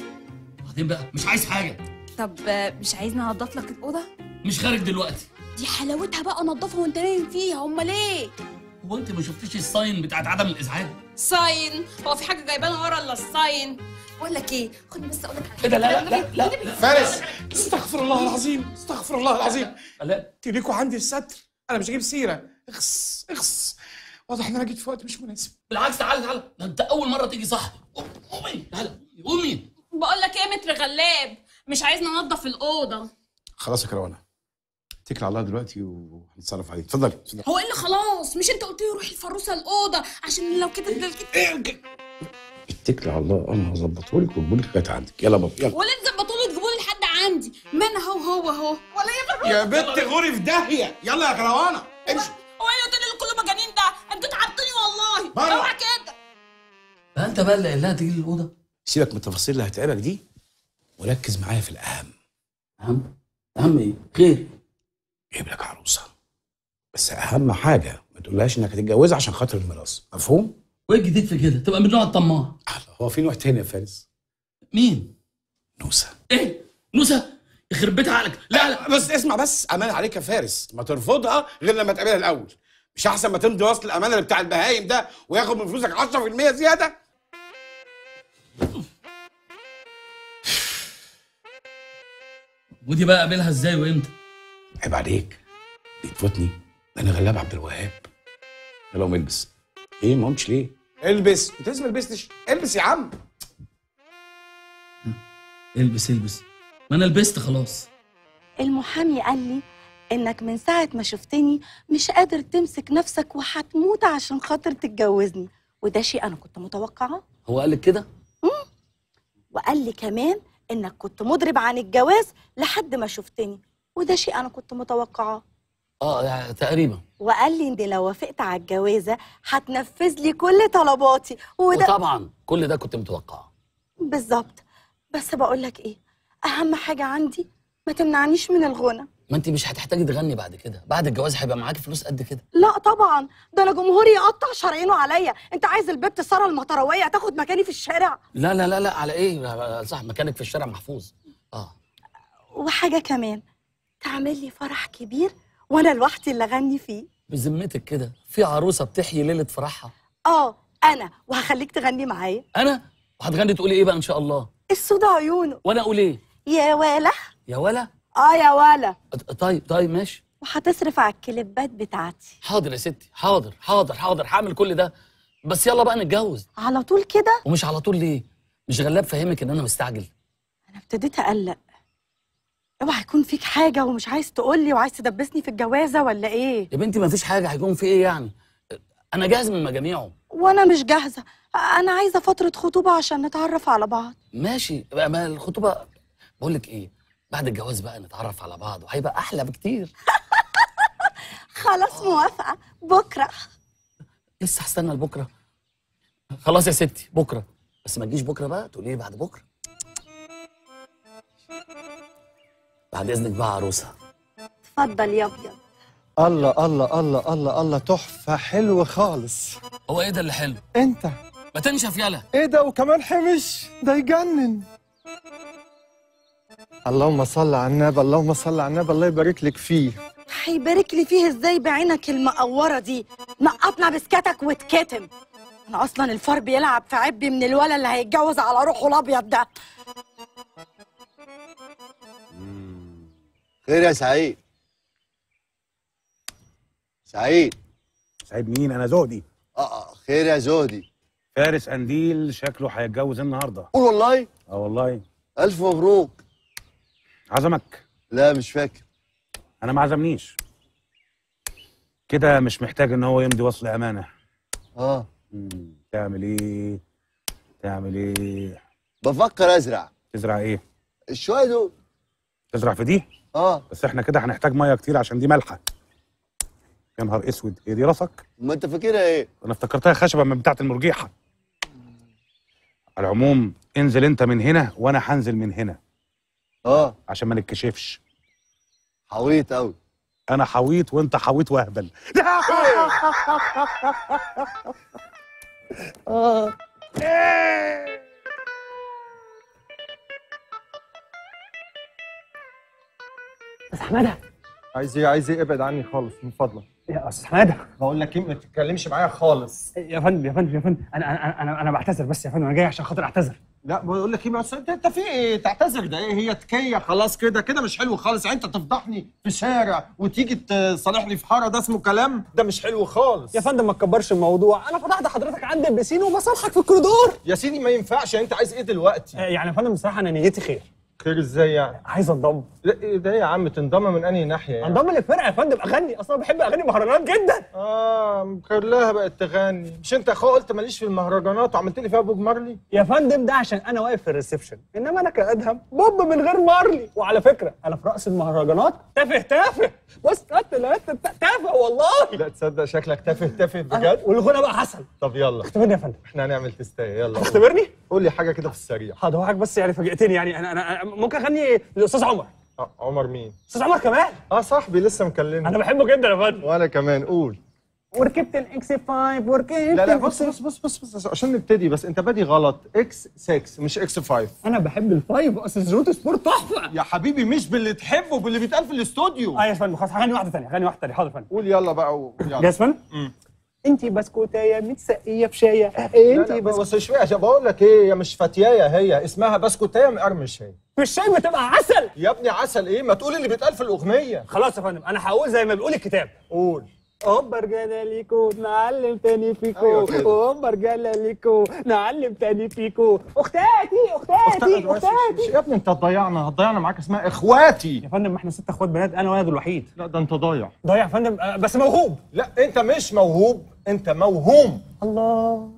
بعدين بقى مش عايز حاجه طب آه، مش عايزني انضف لك الاوضه مش خارج دلوقتي دي حلاوتها بقى نضفها وانت نايم فيها امال ايه هو انت ما شفتيش الساين بتاعت عدم الازعاج ساين هو في حاجه جايبانا ورا الا الساين بقول لك ايه خدني بس اقول لك على ايه ده لا حاجة. لا لا لا, لا. فارس استغفر الله العظيم استغفر الله العظيم لا تليكوا عندي الستر انا مش هجيب سيره اخس اخس واضح ان انا جيت في وقت مش مناسب بالعكس تعالى تعالى ده انت اول مره تيجي صح قومي تعالى قومي بقول لك ايه متر غلاب مش عايزنا ننضف الاوضه خلاص يا كروانه اتكل على الله دلوقتي وهنتصرف عليك اتفضلي اتفضلي هو ايه اللي خلاص مش انت قلت لي روحي الفروسه الاوضه عشان لو كده ده كده اتكل على الله انا هظبطه لك واجيب لك لغايه عندك يلا بابا يلا ولا تظبطوا لي تجيبوا لي لحد عندي ما انا هو هو هو ولا يا فروسه يا بنت غوري في داهيه يلا يا كروانه امشي هو ايه الاوتيل اللي كله مجانين ده انتوا تعبتوني والله بره. اوعى كده ده انت بقى اللي قايل لها تيجي الاوضه سيبك من التفاصيل اللي هتعبك دي وركز معايا في الاهم اهم اهم ايه خير جايب لك عروسه بس اهم حاجه ما تقولهاش انك هتتجوزها عشان خاطر الميراث مفهوم وايه الجديد في كده تبقى من نوع الطماع هو في نوع تاني يا فارس مين نوسه ايه نوسه يخرب بيت عقلك لا لا بس اسمع بس امان عليك يا فارس ما ترفضها غير لما تقابلها الاول مش احسن ما تمضي وصل الامانه اللي بتاع البهايم ده وياخد من فلوسك 10% زياده ودي بقى اقابلها ازاي وامتى عيب عليك دي تفوتني ده انا غلاب عبد الوهاب يلا قوم البس ايه ما قمتش ليه البس انت لسه ما لبستش البس يا عم البس البس ما انا لبست خلاص المحامي قال لي انك من ساعة ما شفتني مش قادر تمسك نفسك وهتموت عشان خاطر تتجوزني وده شيء انا كنت متوقعه هو قال لك كده وقال لي كمان انك كنت مضرب عن الجواز لحد ما شفتني وده شيء انا كنت متوقعاه اه يعني تقريبا وقال لي ان لو وافقت على الجوازه هتنفذ لي كل طلباتي وده وطبعا كل ده كنت متوقعه بالظبط بس بقول لك ايه اهم حاجه عندي ما تمنعنيش من الغنى ما انت مش هتحتاجي تغني بعد كده بعد الجواز هيبقى معاكي فلوس قد كده لا طبعا ده انا جمهوري يقطع شرايينه عليا انت عايز البت ساره المطرويه تاخد مكاني في الشارع لا لا لا لا على ايه صح مكانك في الشارع محفوظ اه وحاجه كمان تعمل لي فرح كبير وانا لوحدي اللي اغني فيه بذمتك كده في عروسه بتحيي ليله فرحها اه انا وهخليك تغني معايا انا وهتغني تقولي ايه بقى ان شاء الله السود عيونه وانا اقول ايه يا ولا يا ولا اه يا ولا طيب طيب ماشي وهتصرف على الكليبات بتاعتي حاضر يا ستي حاضر حاضر حاضر هعمل كل ده بس يلا بقى نتجوز على طول كده ومش على طول ليه مش غلاب فهمك ان انا مستعجل انا ابتديت اقلق اوعى يكون فيك حاجه ومش عايز تقولي وعايز تدبسني في الجوازه ولا ايه يا بنتي ما فيش حاجه هيكون في ايه يعني انا جاهز من مجاميعه وانا مش جاهزه انا عايزه فتره خطوبه عشان نتعرف على بعض ماشي بقى ما الخطوبه بقول لك ايه بعد الجواز بقى نتعرف على بعض وهيبقى احلى بكتير خلاص موافقه بكره لسه هستنى لبكره خلاص يا ستي بكره بس ما تجيش بكره بقى تقولي لي بعد بكره بعد اذنك بقى عروسه اتفضل يا ابيض الله الله الله الله الله تحفة حلو خالص هو ايه ده اللي حلو انت ما تنشف يلا ايه ده وكمان حمش ده يجنن اللهم صل على النبي اللهم صل على النبي الله يبارك لك فيه هيبارك لي فيه ازاي بعينك المقوره دي نقطنا بسكتك واتكتم انا اصلا الفار بيلعب في عبي من الولا اللي هيتجوز على روحه الابيض ده خير يا سعيد سعيد سعيد مين انا زهدي اه خير يا زودي فارس قنديل شكله هيتجوز النهارده قول والله اه والله الف مبروك عزمك لا مش فاكر انا ما عزمنيش كده مش محتاج ان هو يمضي وصل امانه اه مم، تعمل ايه تعمل ايه بفكر ازرع تزرع ايه الشويه دول تزرع في دي اه بس احنا كده هنحتاج ميه كتير عشان دي مالحه يا نهار اسود هي دي راسك ما انت فاكرها ايه انا افتكرتها خشبه من بتاعه المرجيحه على العموم انزل انت من هنا وانا هنزل من هنا اه عشان ما نتكشفش حويط قوي انا حويط وانت حويط وهبل اه بس حماده عايز ايه عايز ايه ابعد عني خالص من فضلك يا استاذ حماده بقول لك ايه ما تتكلمش معايا خالص يا فندم يا فندم يا فندم انا انا انا انا بعتذر بس يا فندم انا جاي عشان خاطر اعتذر لا بقول لك ايه بس انت انت في ايه تعتذر ده ايه هي تكيه خلاص كده كده مش حلو خالص يعني انت تفضحني في شارع وتيجي تصالحني في حاره ده اسمه كلام ده مش حلو خالص يا فندم ما تكبرش الموضوع انا فتحت حضرتك عند البسين وبصالحك في الكوريدور يا سيدي ما ينفعش يعني انت عايز ايه دلوقتي يعني يا فندم بصراحه انا نيتي خير خير ازاي يعني عايز انضم لا ايه ده يا عم تنضم من انهي ناحيه يعني انضم للفرقه يا فندم اغني اصلا بحب اغاني مهرجانات جدا اه خلاها بقت تغني مش انت يا اخويا قلت ماليش في المهرجانات وعملت لي فيها بوب مارلي يا فندم ده عشان انا واقف في الريسبشن انما انا كادهم بوب من غير مارلي وعلى فكره انا في رقص المهرجانات تافه تافه بص تت- تت- تافه والله لا تصدق شكلك تافه تافه بجد والغنى بقى عسل طب يلا اختبرني يا فندم احنا هنعمل تستايه يلا قول. اختبرني قول لي حاجه كده في السريع هضحك بس يعني فاجئتني يعني انا انا أنا ممكن اغني للاستاذ عمر آه، عمر مين استاذ عمر كمان اه صاحبي لسه مكلمني انا بحبه جدا يا فندم وانا كمان قول وركبت الاكس 5 وركبت لا لا بص بص بص بص, بص عشان نبتدي بس انت بادي غلط اكس 6 مش اكس 5 انا بحب الفايف اصل روت سبورت تحفه يا حبيبي مش باللي تحبه باللي بيتقال في الاستوديو اه يا فندم خلاص هغني واحده ثانيه هغني واحده ثانيه حاضر يا فندم قول يلا بقى و- يلا جاهز يا فندم مم. انت بسكوتايه متسقيه بشايه انت لا لا بس بس شويه عشان بقول لك ايه هي مش فتيايه هي اسمها بسكوتيه مقرمش هي في الشاي بتبقى عسل يا ابني عسل ايه ما تقول اللي بيتقال في الاغنيه خلاص يا فندم انا هقول زي ما بيقول الكتاب قول اوبا رجاله ليكو نعلم تاني فيكو أيوة كده. اوبا رجاله ليكو نعلم تاني فيكو اختاتي اختاتي بس- اختاتي يا ابني انت هتضيعنا هتضيعنا معاك اسمها اخواتي يا فندم ما احنا ست اخوات بنات انا ولد الوحيد لا ده انت ضايع ضايع يا فندم آه، بس موهوب لا انت مش موهوب انت موهوم الله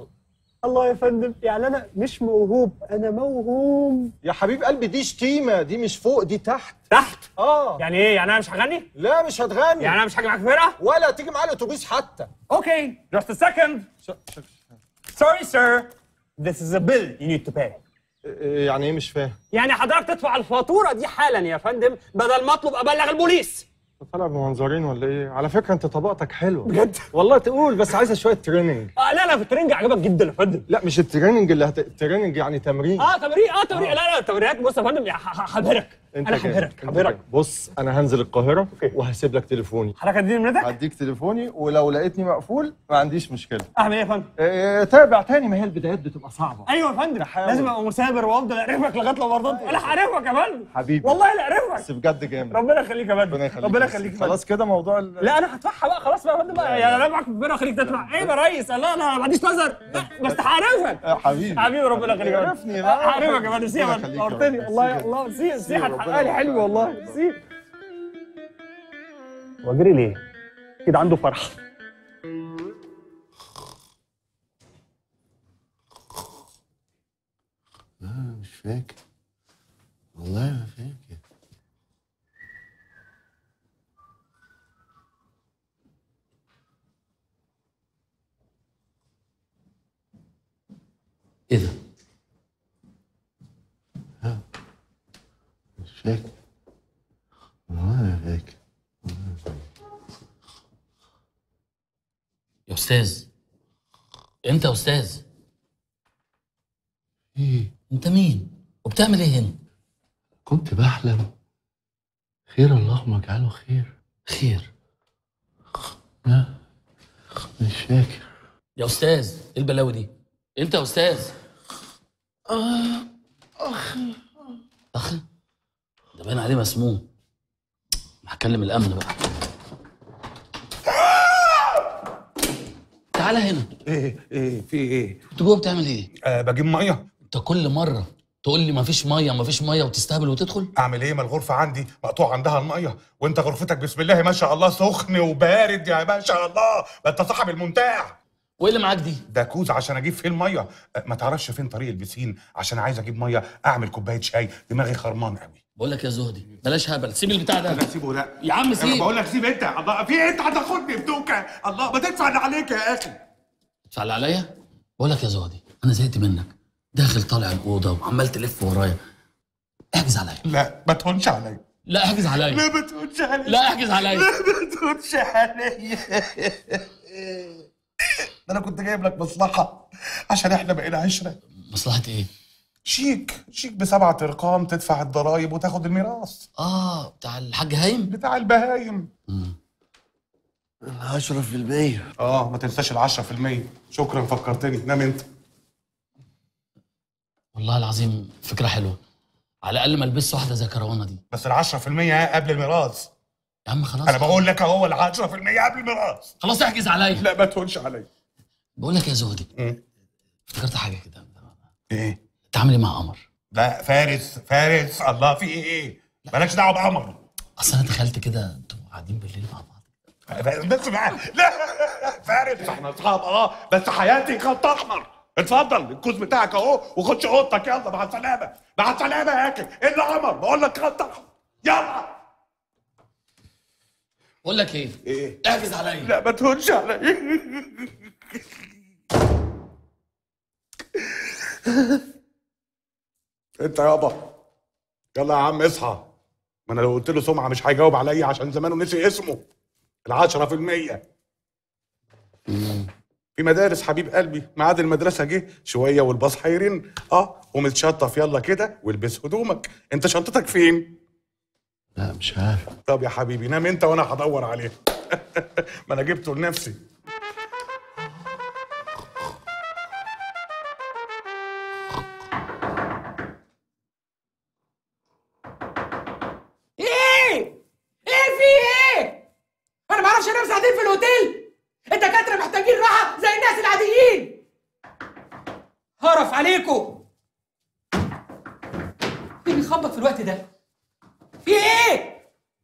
الله يا فندم يعني انا مش موهوب انا موهوم يا حبيب قلبي دي شتيمه دي مش فوق دي تحت تحت اه يعني ايه يعني انا مش هغني لا مش هتغني يعني انا مش هاجي معاك فرقه ولا تيجي معايا الاتوبيس حتى اوكي just a second ش... ش... sorry sir this is a bill you need to pay إيه يعني ايه مش فاهم يعني حضرتك تدفع الفاتوره دي حالا يا فندم بدل ما اطلب ابلغ البوليس أنت طالع بمنظرين ولا ايه على فكره انت طبقتك حلوه بجد والله تقول بس عايزه شويه تريننج اه لا لا في الترنج عجبك جدا يا فندم لا مش التريننج اللي هت... التريننج يعني تمرين اه تمرين اه تمرين لا لا تمرينات بص يا فندم يا ه- ه- هبهرك انا جامد. هبهرك أنت هبهرك جامد. بص انا هنزل القاهره وهسيب لك تليفوني حضرتك هتديني نمرتك هديك تليفوني ولو لقيتني مقفول ما عنديش مشكله اعمل ايه يا فندم إيه تابع تاني ما هي البدايات بتبقى صعبه ايوه يا فندم تحاول. لازم ابقى مثابر وافضل اعرفك لغايه لما ارضى انا هعرفك يا فندم حبيبي والله لا اعرفك بس بجد جامد ربنا يخليك يا فندم ربنا يخليك ربنا بس يخليك يا فندم. خلاص كده موضوع ال... لا انا هدفعها بقى خلاص بقى يا فندم بقى يعني انا معاك ربنا يخليك تدفع عيب يا ريس لا انا ما عنديش نظر لا بس هعرفك يا حبيبي حبيبي ربنا يخليك يا فندم. عرفني بقى. هعرفك يا فندم سي يا ربنا فندم يخليك يا نورتني فندم. والله سي. الله سي سي ربنا هتحقق لي حلو يوفقك. والله سي واجري ليه؟ كده عنده فرح مش فاكر والله ما فاكر ايه ده؟ مش فاكر والله ما فاكر يا استاذ انت يا استاذ ايه انت مين وبتعمل ايه هنا كنت بحلم خير اللهم اجعله خير خير لا مش فاكر يا استاذ ايه البلاوي دي انت يا استاذ اخ اخ ده باين عليه مسموم هكلم الامن بقى تعالى هنا ايه ايه في ايه انت جوه بتعمل ايه آه بجيب ميه انت كل مره تقول لي مفيش ميه مفيش ميه وتستهبل وتدخل اعمل ايه ما الغرفه عندي مقطوع عندها الميه وانت غرفتك بسم الله ما شاء الله سخن وبارد يا ما شاء الله ما انت صاحب المنتاع وايه اللي معاك دي ده كوز عشان اجيب فيه الميه آه، ما تعرفش فين طريق البسين عشان عايز اجيب ميه اعمل كوبايه شاي دماغي خرمان قوي بقول لك يا زهدي بلاش هبل سيب البتاع ده لا سيبه لا يا عم انا سيب بقول لك سيب انت الله في إيه؟ انت هتاخدني بدوكه الله ما تدفع اللي عليك يا اخي تدفع اللي عليا بقول لك يا زهدي انا زهقت منك داخل طالع الاوضه وعمال تلف ورايا احجز عليا لا ما تهونش عليا لا احجز عليا لا ما تهونش عليا لا احجز عليا لا ما تهونش عليا ده انا كنت جايب لك مصلحه عشان احنا بقينا عشره مصلحه ايه شيك شيك بسبعة ارقام تدفع الضرايب وتاخد الميراث اه بتاع الحاج هايم بتاع البهايم العشرة في المية اه ما تنساش العشرة في المية شكرا فكرتني نام انت والله العظيم فكره حلوه على الاقل ما البسش واحده زي كروانه دي بس العشرة في المية قبل الميراث يا عم خلاص انا بقول لك اهو العشرة في المية قبل الميراث خلاص احجز عليا لا ما تهونش عليا بقول لك يا زهدي مم. افتكرت حاجه كده ايه تعاملي مع قمر لا فارس فارس الله في ايه ايه مالكش دعوه بقمر اصل انا تخيلت كده انتوا قاعدين بالليل مع بعض بس بقى لا فارس احنا اصحاب اه بس حياتي خط احمر اتفضل الكوز بتاعك اهو وخش اوضتك يلا مع السلامه مع السلامه يا اخي الا قمر بقول لك خط احمر يلا بقول لك ايه ايه احجز عليا لا ما تهونش عليا انت يابا يلا يا عم اصحى ما انا لو قلت له سمعه مش هيجاوب عليا عشان زمانه نسي اسمه العشرة في المية في مدارس حبيب قلبي ميعاد المدرسة جه شوية والباص هيرن اه ومتشطف يلا كده والبس هدومك انت شنطتك فين؟ لا مش عارف طب يا حبيبي نام انت وانا هدور عليه ما انا جبته لنفسي ايه؟ ايه في ايه؟ انا ما اعرفش انام ساعتين في الاوتيل الدكاتره محتاجين راحه زي الناس العاديين هرف عليكم مين بيخبط في الوقت ده؟ في ايه؟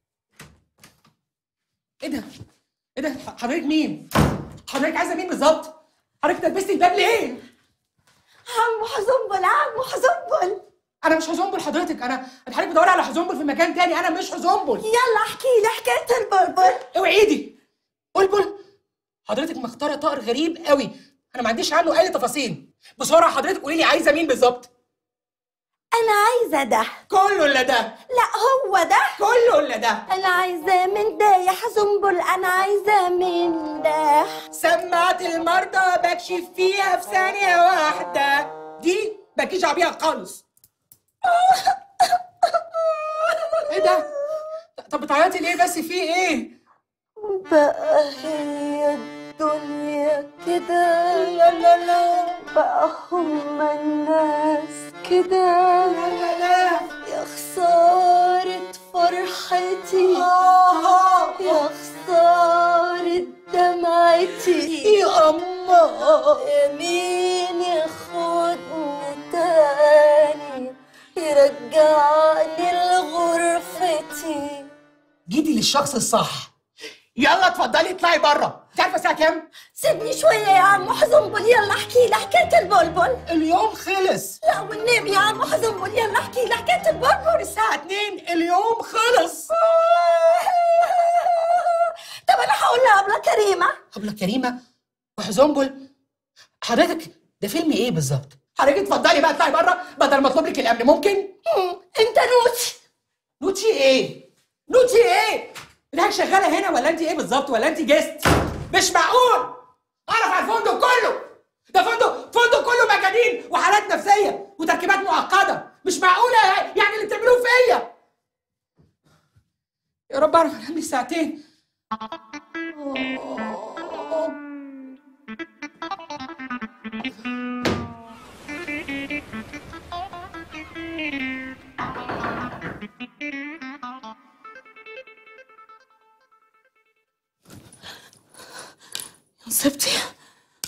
ايه ده؟ ايه ده؟ حضرتك مين؟ حضرتك عايزه مين بالظبط؟ حضرتك لبستي الباب ليه؟ عم حزنبل عم حزنبل انا مش حزنبل حضرتك انا انت حضرتك بتدوري على حزنبل في مكان تاني انا مش حزنبل يلا احكي لي حكايه البلبل اوعي ايدي بلبل حضرتك مختاره طائر غريب قوي انا ما عنديش عنه اي تفاصيل بسرعه حضرتك قولي لي عايزه مين بالظبط انا عايزه ده كله الا ده لا هو ده كله الا ده انا عايزه من ده يا حزنبل انا عايزه من ده سماعة المرضى بكشف فيها في ثانية واحدة دي بكيش بيها خالص ايه ده؟ طب بتعيطي ليه بس في ايه؟ بقى هي الدنيا كده لا لا لا بقى هما الناس كده لا لا لا يا خسارة فرحتي آه. يا خسارة دمعتي يا أما يا مين ياخدني تاني يرجعني لغرفتي جيتي للشخص الصح يلا اتفضلي اطلعي بره انت عارفه الساعه كام سيبني شوية يا عم حزنبل يلا احكي لي حكاية البلبل اليوم خلص لا والنبي يا عم حزنبل يلا احكي لي حكاية البلبل الساعه 2 اليوم خلص طب انا هقول لأبلة كريمة أبلة كريمة وحزنبل حضرتك ده فيلم ايه بالظبط؟ حضرتك اتفضلي بقى اطلعي بره بدل ما اطلب لك الامن ممكن؟ مم، انت نوتي نوتي ايه؟ نوتي ايه؟ انت شغاله هنا ولا انت ايه بالظبط ولا انت جيست؟ مش معقول اعرف على الفندق كله ده فندق فندق كله مجانين وحالات نفسيه وتركيبات معقده مش معقوله يعني اللي بتعملوه فيا يا رب اعرف انام لي ساعتين نصيبتي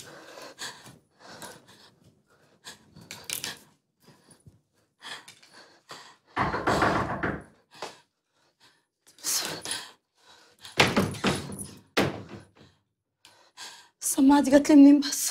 السماعه دي جات لي منين بس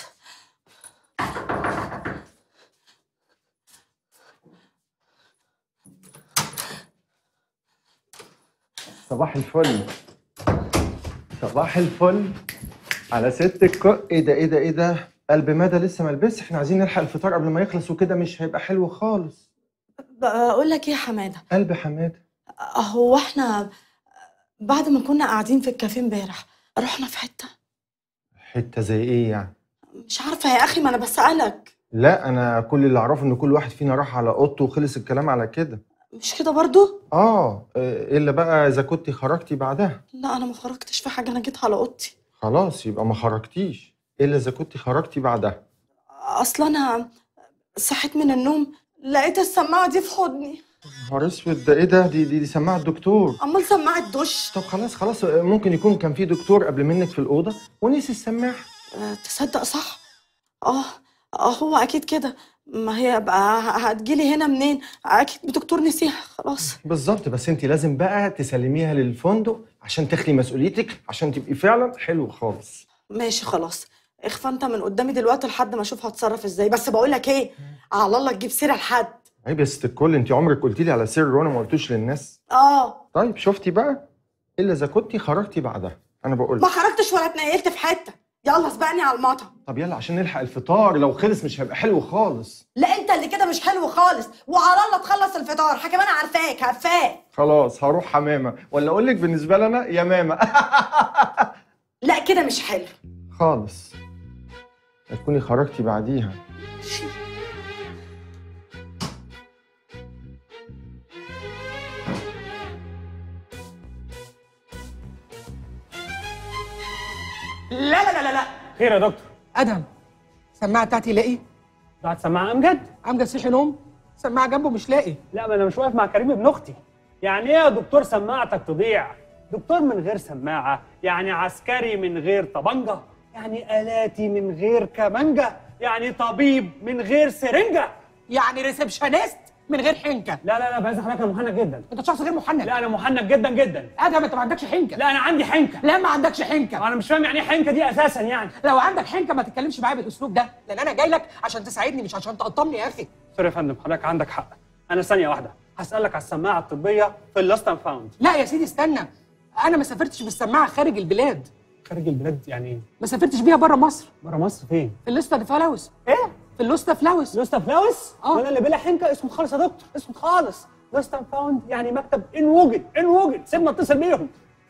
صباح الفل صباح الفل على ست الكو ايه ده ايه ده ايه ده قلب مدى لسه ما لبسش احنا عايزين نلحق الفطار قبل ما يخلص وكده مش هيبقى حلو خالص بقول لك ايه يا حماده قلب حماده هو احنا بعد ما كنا قاعدين في الكافيه امبارح رحنا في حته حته زي ايه يعني مش عارفه يا اخي ما انا بسالك لا انا كل اللي اعرفه ان كل واحد فينا راح على اوضته وخلص الكلام على كده مش كده برضو اه إيه الا بقى اذا كنت خرجتي بعدها لا انا ما خرجتش في حاجه انا جيت على اوضتي خلاص يبقى ما خرجتيش الا اذا كنت خرجتي بعدها اصل انا صحيت من النوم لقيت السماعه دي في حضني نهار اسود ده ايه ده دي دي, دي سماعه الدكتور امال سماعه دش طب خلاص خلاص ممكن يكون كان في دكتور قبل منك في الاوضه ونسي السماعه أه، تصدق صح اه اه هو اكيد كده ما هي بقى هتجيلي هنا منين اكيد دكتور نسيها خلاص بالظبط بس انت لازم بقى تسلميها للفندق عشان تخلي مسؤوليتك عشان تبقي فعلا حلو خالص ماشي خلاص اخفى انت من قدامي دلوقتي لحد ما اشوف هتصرف ازاي بس بقول لك ايه على الله تجيب سيره لحد عيب يا ست الكل انت عمرك قلتي لي على سر وانا ما قلتوش للناس اه طيب شفتي بقى الا اذا كنتي خرجتي بعدها انا بقول ما لك. خرجتش ولا اتنقلت في حته يلا سبقني على المطعم طب يلا عشان نلحق الفطار لو خلص مش هيبقى حلو خالص لا انت اللي كده مش حلو خالص وعلى الله تخلص الفطار حكم انا عارفاك عارفاك خلاص هروح حمامه ولا اقول لك بالنسبه لنا يا ماما لا كده مش حلو خالص هتكوني خرجتي بعديها لا لا لا لا لا خير يا دكتور ادهم السماعه بتاعتي لاقي بتاعت سماعه امجد امجد صحي نوم سماعه جنبه مش لاقي لا ما انا مش واقف مع كريم ابن اختي يعني ايه يا دكتور سماعتك تضيع دكتور من غير سماعه يعني عسكري من غير طبنجه يعني الاتي من غير كمانجه يعني طبيب من غير سرنجه يعني ريسبشنست من غير حنكه لا لا لا بهزر حضرتك انا محنك جدا انت شخص غير محنك لا انا محنك جدا جدا ادهم انت ما عندكش حنكه لا انا عندي حنكه لا ما عندكش حنكه انا مش فاهم يعني ايه حنكه دي اساسا يعني لو عندك حنكه ما تتكلمش معايا بالاسلوب ده لان انا جاي لك عشان تساعدني مش عشان تقطمني يا اخي سوري يا فندم حضرتك عندك حق انا ثانيه واحده هسالك على السماعه الطبيه في اللاست اند فاوند لا يا سيدي استنى انا ما سافرتش بالسماعه خارج البلاد خارج البلاد يعني ايه ما سافرتش بيها بره مصر بره مصر فين في اللوستا فلاوس ايه في اللوستا فلاوس لوست فلاوس اه. وانا اللي بلا حنكه اسمه خالص يا دكتور اسمه خالص لوست اند فاوند يعني مكتب ان وجد ان وجد سيبنا اتصل بيهم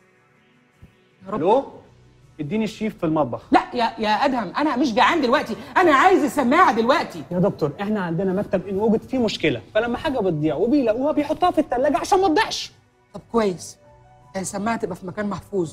يا رب. الو اديني الشيف في المطبخ لا يا يا ادهم انا مش جعان دلوقتي انا عايز السماعه دلوقتي يا دكتور احنا عندنا مكتب ان وجد فيه مشكله فلما حاجه بتضيع وبيلاقوها بيحطوها في الثلاجه عشان ما تضيعش طب كويس السماعه تبقى في مكان محفوظ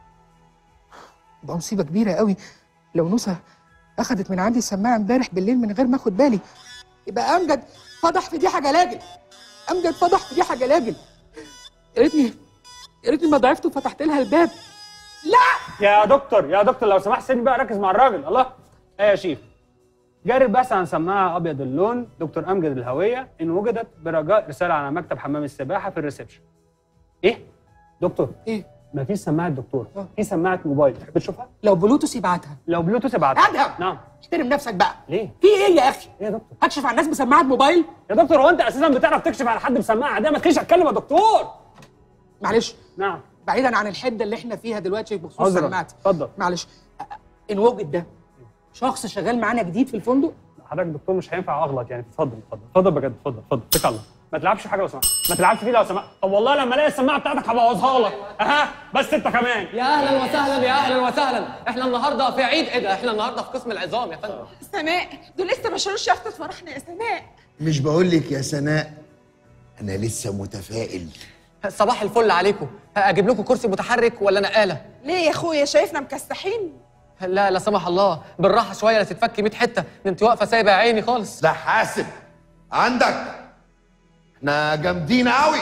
يبقى مصيبه كبيره قوي لو نوسه اخذت من عندي السماعه امبارح بالليل من غير ما اخد بالي يبقى امجد فضح في دي حاجه لاجل امجد فضح في دي حاجه لاجل يا ريتني يا ريتني ما ضعفت وفتحت لها الباب لا يا دكتور يا دكتور لو سمحت سيبني بقى ركز مع الراجل الله ايه يا شيف جاري البحث عن سماعه ابيض اللون دكتور امجد الهويه ان وجدت برجاء رساله على مكتب حمام السباحه في الريسبشن ايه دكتور ايه مفيش سماعه دكتور آه. في سماعه موبايل تحب تشوفها لو بلوتوث يبعتها لو بلوتوث ابعتها ادهم نعم احترم نفسك بقى ليه في ايه يا اخي ايه يا دكتور هكشف على الناس بسماعه موبايل يا دكتور هو انت اساسا بتعرف تكشف على حد بسماعه عاديه ما تخليش اتكلم يا دكتور معلش نعم بعيدا عن الحده اللي احنا فيها دلوقتي بخصوص عذرا السماعات اتفضل معلش ان وجد ده شخص شغال معانا جديد في الفندق حضرتك دكتور مش هينفع اغلط يعني اتفضل اتفضل اتفضل بجد اتفضل اتفضل اتكل على الله ما تلعبش في حاجه لو سمحت ما تلعبش فيه لو سمحت طب والله لما الاقي السماعه بتاعتك هبوظها لك اها بس انت كمان يا اهلا وسهلا يا اهلا وسهلا احنا النهارده في عيد ايه ده احنا النهارده في قسم العظام يا فندم سناء دول لسه ما شالوش يافطه فرحنا يا سناء مش بقول لك يا سناء انا لسه متفائل صباح الفل عليكم اجيب لكم كرسي متحرك ولا نقاله ليه يا اخويا شايفنا مكسحين لا لا سمح الله بالراحه شويه لا تتفكي 100 حته ده انت واقفه سايبه يا عيني خالص لا حاسب عندك احنا جامدين قوي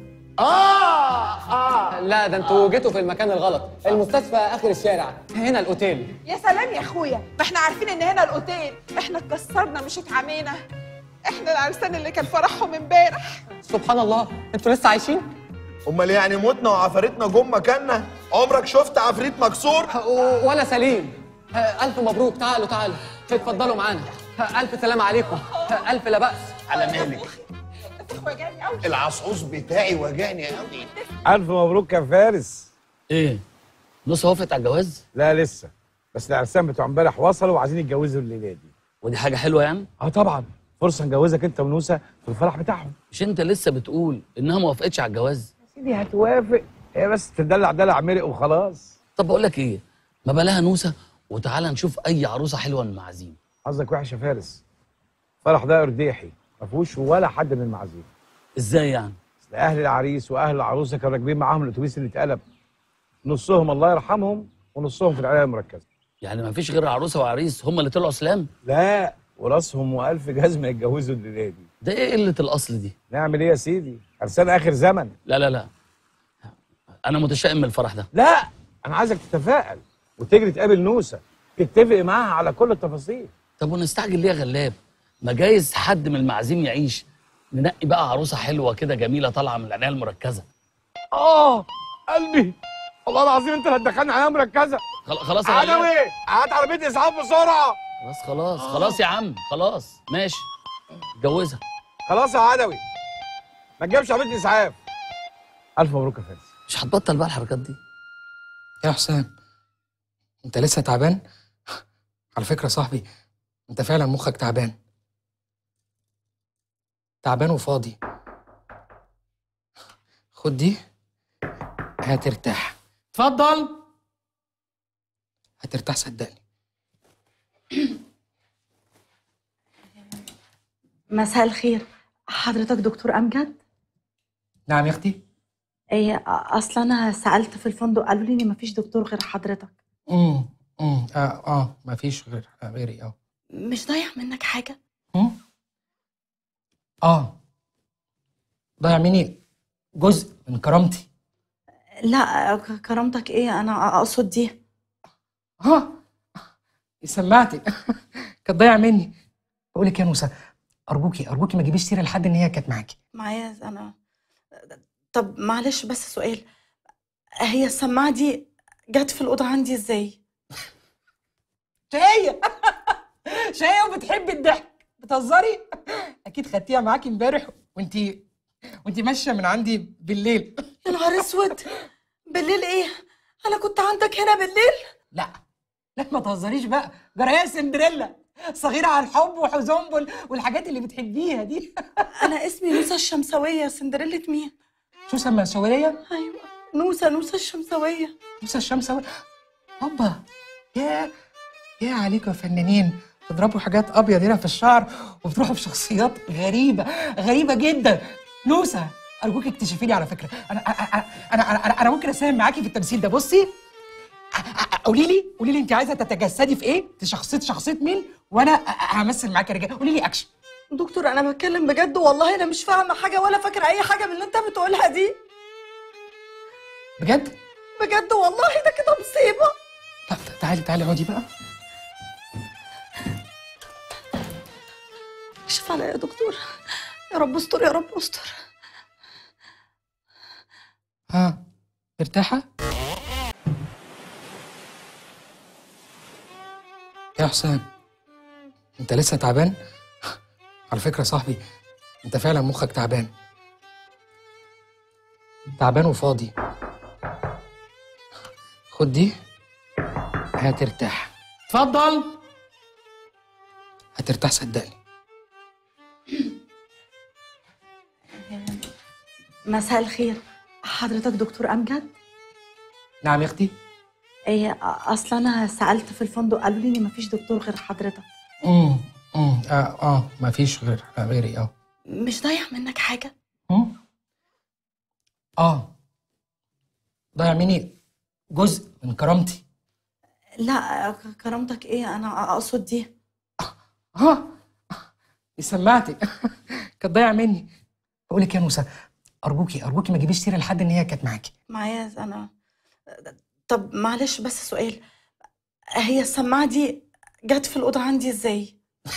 اه اه لا ده انتوا جيتوا في المكان الغلط المستشفى اخر الشارع هنا الاوتيل يا سلام يا اخويا ما احنا عارفين ان هنا الاوتيل احنا اتكسرنا مش اتعمينا احنا العرسان اللي كان فرحهم امبارح سبحان الله انتوا لسه عايشين امال يعني متنا وعفاريتنا جم مكاننا عمرك شفت عفريت مكسور و- ولا سليم آه، الف مبروك تعالوا تعالوا اتفضلوا معانا آه، الف سلام عليكم آه، الف لا باس على مالك العصعوص بتاعي وجعني قوي ألف مبروك يا فارس ايه نص وافقت على الجواز لا لسه بس العرسان بتوع امبارح وصلوا وعايزين يتجوزوا الليله دي ودي حاجه حلوه يعني اه طبعا فرصه نجوزك انت ونوسه في الفرح بتاعهم مش انت لسه بتقول انها ما وافقتش على الجواز سيدي هتوافق هي بس تدلع دلع مرق وخلاص طب بقول لك ايه ما بلاها نوسه وتعالى نشوف اي عروسه حلوه من المعازيم حظك وحش يا فارس الفرح ده ارديحي ما فيهوش ولا حد من المعازيم ازاي يعني أصل اهل العريس واهل العروسه كانوا راكبين معاهم الاتوبيس اللي اتقلب نصهم الله يرحمهم ونصهم في العنايه المركزه يعني ما فيش غير عروسه وعريس هم اللي طلعوا سلام لا وراسهم والف جزمه يتجوزوا الليله دي ده ايه قله الاصل دي نعمل ايه يا سيدي عرسان اخر زمن لا لا لا انا متشائم من الفرح ده لا انا عايزك تتفائل وتجري تقابل نوسه تتفق معاها على كل التفاصيل طب ونستعجل ليه يا غلاب ما جايز حد من المعازيم يعيش ننقي بقى عروسه حلوه كده جميله طالعه من العنايه المركزه اه قلبي والله العظيم انت اللي هتدخلني عنايه مركزه خل- خلاص يا غلاب عدوي هات عربيه اسعاف بسرعه خلاص خلاص خلاص يا عم خلاص ماشي اتجوزها خلاص يا عدوي ما تجيبش عربيه اسعاف الف مبروك يا فارس مش هتبطل بقى الحركات دي يا حسام انت لسه تعبان على فكره يا صاحبي انت فعلا مخك تعبان تعبان وفاضي خد دي هترتاح اتفضل هترتاح صدقني مساء الخير حضرتك دكتور امجد نعم يا اختي ايه اصلا انا سالت في الفندق قالوا لي ان مفيش دكتور غير حضرتك امم امم اه اه ما فيش غير غيري اه مش ضايع منك حاجه مم؟ اه ضيع مني جزء من كرامتي لا ك- كرامتك ايه انا اقصد دي ها سمعتي كانت ضايعه مني بقول لك يا نوسه ارجوكي ارجوكي ما تجيبيش سيره لحد ان هي كانت معاكي معايا انا طب معلش بس سؤال هي السماعه دي جت في الاوضه عندي ازاي شقية شقية وبتحبي الضحك بتهزري اكيد خدتيها معاكي امبارح وانتي وانتي ماشيه من عندي بالليل يا نهار اسود بالليل ايه انا كنت عندك هنا بالليل لا لا ما تهزريش بقى جرايه سندريلا صغيرة على الحب وحزنبل والحاجات اللي بتحبيها دي انا اسمي نوسه الشمسويه سندريلا مين شو سما سورية؟ ايوه نوسه نوسه الشمسويه موسى الشمس هوبا يا يا عليكم يا فنانين تضربوا حاجات ابيض هنا في الشعر وبتروحوا في شخصيات غريبه غريبه جدا نوسه ارجوك اكتشفي لي على فكره انا انا انا انا, أنا ممكن اساهم معاكي في التمثيل ده بصي قولي لي قولي لي انت عايزه تتجسدي في ايه؟ في شخصيه شخصيه مين؟ وانا همثل معاكي رجاله قولي لي اكشن دكتور انا بتكلم بجد والله انا مش فاهمه حاجه ولا فاكره اي حاجه من اللي انت بتقولها دي بجد؟ بجد والله ده كده مصيبه طب تعالي تعالي اقعدي بقى اكشف عليا يا دكتور يا رب استر يا رب استر ها مرتاحه؟ يا حسام انت لسه تعبان؟ على فكره يا صاحبي انت فعلا مخك تعبان تعبان وفاضي خد دي هترتاح اتفضل هترتاح صدقني مساء الخير حضرتك دكتور امجد نعم يا اختي ايه اصلا انا سالت في الفندق قالوا لي ان مفيش دكتور غير حضرتك امم امم اه اه ما فيش غير غيري اه مش ضايع منك حاجه مم؟ اه ضيع مني جزء من كرامتي لا ك- كرامتك ايه انا اقصد دي ها سمعتي كانت ضايعه مني بقول لك يا نوسه ارجوكي ارجوكي ما تجيبيش سيره لحد ان هي كانت معاكي معايا انا طب معلش بس سؤال هي السماعه دي جت في الاوضه عندي ازاي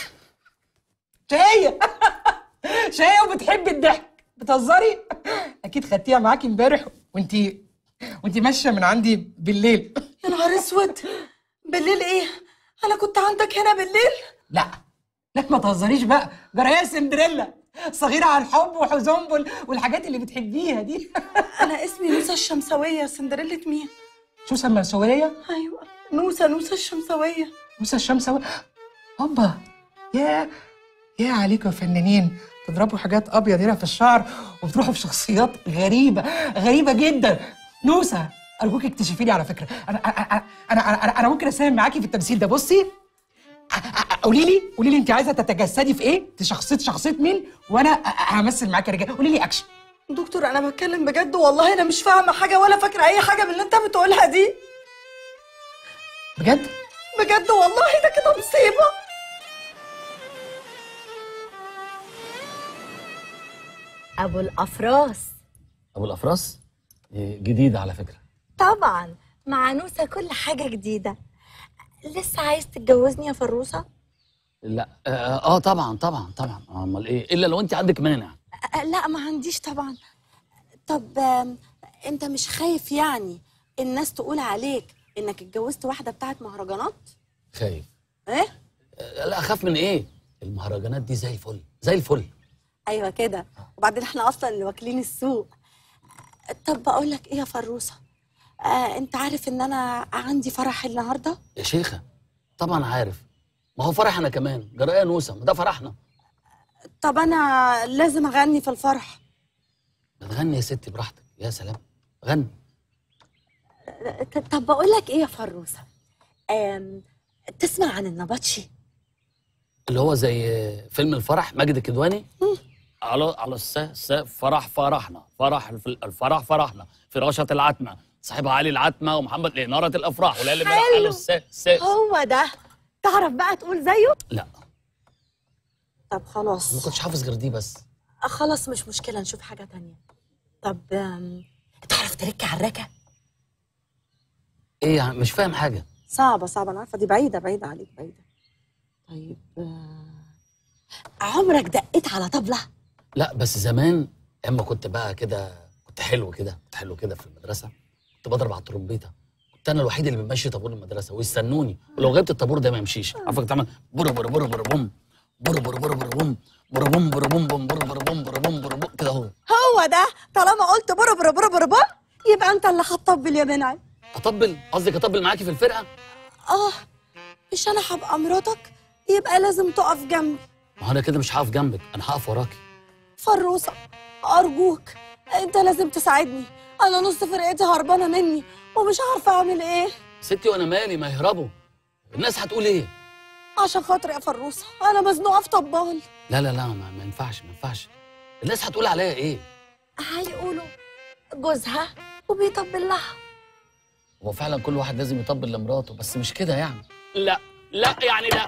شقية شقية وبتحبي الضحك بتهزري اكيد خدتيها معاكي امبارح وانتي وانتي ماشيه من عندي بالليل يا نهار اسود بالليل ايه انا كنت عندك هنا بالليل لا لا ما تهزريش بقى جرايه سندريلا صغيرة على الحب وحزنبل والحاجات اللي بتحبيها دي انا اسمي نوسة الشمسوية سندريلا مين شو سمسوية؟ ايوه نوسة نوسة الشمسوية موسى الشمسوية هوبا يا يا عليكم يا فنانين تضربوا حاجات ابيض هنا في الشعر وتروحوا في شخصيات غريبة غريبة جدا نوسة ارجوك اكتشفي لي على فكرة انا انا انا انا, أنا ممكن اساهم معاكي في التمثيل ده بصي قولي لي قولي لي انت عايزه تتجسدي في ايه؟ في شخصيه شخصيه مين؟ وانا همثل معاكي يا رجاله قولي لي اكشن دكتور انا بتكلم بجد والله انا مش فاهمة حاجة ولا فاكرة اي حاجة من اللي انت بتقولها دي بجد؟ بجد والله ده كده مصيبة ابو الافراس ابو الافراس إيه، جديده على فكره طبعا مع نوسة كل حاجة جديدة لسه عايز تتجوزني يا فروسة؟ لا اه, آه طبعا طبعا طبعا امال ايه الا لو انت عندك مانع أه، لا ما عنديش طبعا طب آم، انت مش خايف يعني الناس تقول عليك انك اتجوزت واحدة بتاعت مهرجانات خايف ايه آه لا اخاف من ايه المهرجانات دي زي الفل زي الفل ايوه كده وبعدين احنا اصلا اللي واكلين السوق طب بقول لك ايه يا فروسه آه انت عارف ان انا عندي فرح النهارده يا شيخه طبعا عارف ما هو فرح انا كمان جرايه نوسه ما ده فرحنا طب انا لازم اغني في الفرح ما تغني يا ستي براحتك يا سلام غني ط- طب بقول لك ايه يا فروسه آم تسمع عن النبطشي اللي هو زي فيلم الفرح ماجد الكدواني على على الس س فرح فرحنا فرح الف- الفرح فرحنا فراشة العتمة صاحبها علي العتمة ومحمد لإنارة الأفراح وليالي امبارح حلو. قالوا الس س هو ده تعرف بقى تقول زيه لا طب خلاص ما كنتش حافظ غير دي بس آه، خلاص مش مشكله نشوف حاجه تانية طب آم، تعرف تركي على الركه ايه يعني مش فاهم حاجة صعبه صعبه انا عارفه دي بعيده بعيده عليك بعيده طيب آه، عمرك دقيت على طبله لا بس زمان اما كنت بقى كده كنت حلو كده كنت حلو كده في المدرسة كنت بضرب على الترومبيطة كنت انا الوحيد اللي بمشي طابور المدرسة ويستنوني ولو غبت الطابور ده ما يمشيش عارفك تعمل بر بر بر بر بوم بر بر بر بر بوم بر بوم بر بوم بوم بر بر بوم بر بوم بر بوم كده اهو هو ده طالما قلت بر بر بر بر بر يبقى انت اللي هتطبل يا منعم اطبل قصدك اطبل معاكي في الفرقة اه مش انا هبقى مراتك يبقى لازم تقف جنبي ما هو انا كده مش هقف جنبك انا هقف وراكي فروسه ارجوك انت لازم تساعدني انا نص فرقتي هربانه مني ومش عارفه اعمل ايه ستي وانا مالي ما يهربوا الناس هتقول ايه عشان خاطر يا فروسه انا مزنوقه في طبال لا لا لا ما, ما ينفعش ما ينفعش الناس هتقول عليا ايه هيقولوا جوزها وبيطبل لها هو فعلا كل واحد لازم يطبل لمراته بس مش كده يعني لا لا يعني لا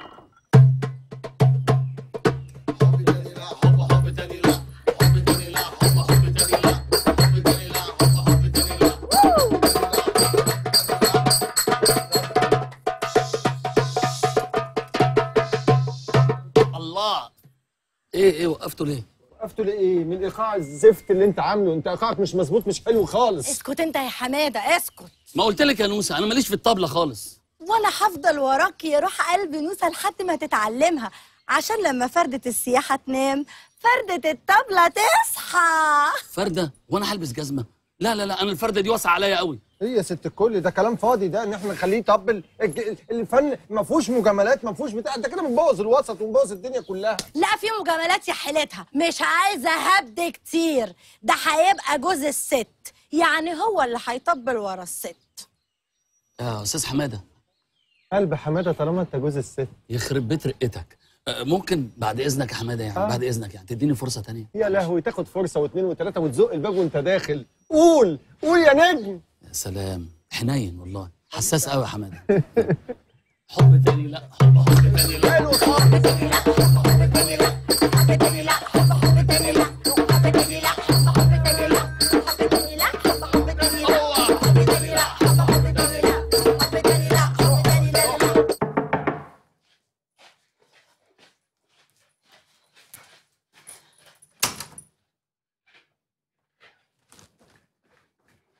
الله ايه ايه وقفتوا ليه وقفتوا ليه ايه من ايقاع الزفت اللي انت عامله انت ايقاعك مش مظبوط مش حلو خالص اسكت انت يا حماده اسكت ما قلت لك يا نوسه انا ماليش في الطبله خالص وانا هفضل وراك يروح قلب نوسه لحد ما تتعلمها عشان لما فردة السياحة تنام فردة الطبلة تصحى فرده وانا هلبس جزمه لا لا لا انا الفرده دي واسعه عليا قوي ايه يا ست الكل ده كلام فاضي ده ان احنا نخليه يطبل الج- الفن ما فيهوش مجاملات ما فيهوش بتاع انت كده بتبوظ الوسط ومبوظ الدنيا كلها لا في مجاملات يا حيلتها مش عايزة هبد كتير ده هيبقى جوز الست يعني هو اللي هيطبل ورا الست يا استاذ حماده قلب حماده طالما انت جوز الست يخرب بيت رقتك آه، ممكن بعد اذنك يا حماده يعني آه. بعد اذنك يعني تديني فرصه تانية يا لهوي تاخد فرصه واثنين وثلاثه وتزق الباب وانت داخل قول قول يا نجم يا سلام حنين والله حساس قوي يا حماده حب تاني لا حب حب تاني لا حلو خالص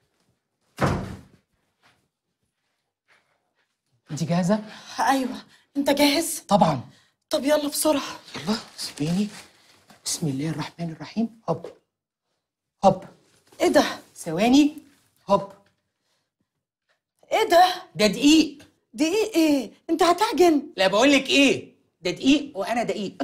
انت جاهزه ايوه انت جاهز طبعا طب يلا بسرعه يلا سيبيني بسم الله الرحمن الرحيم هوب هوب ايه ده ثواني هوب ايه ده ده دقيق دقيق ايه انت هتعجن لا بقول لك ايه ده دقيق وانا دقيق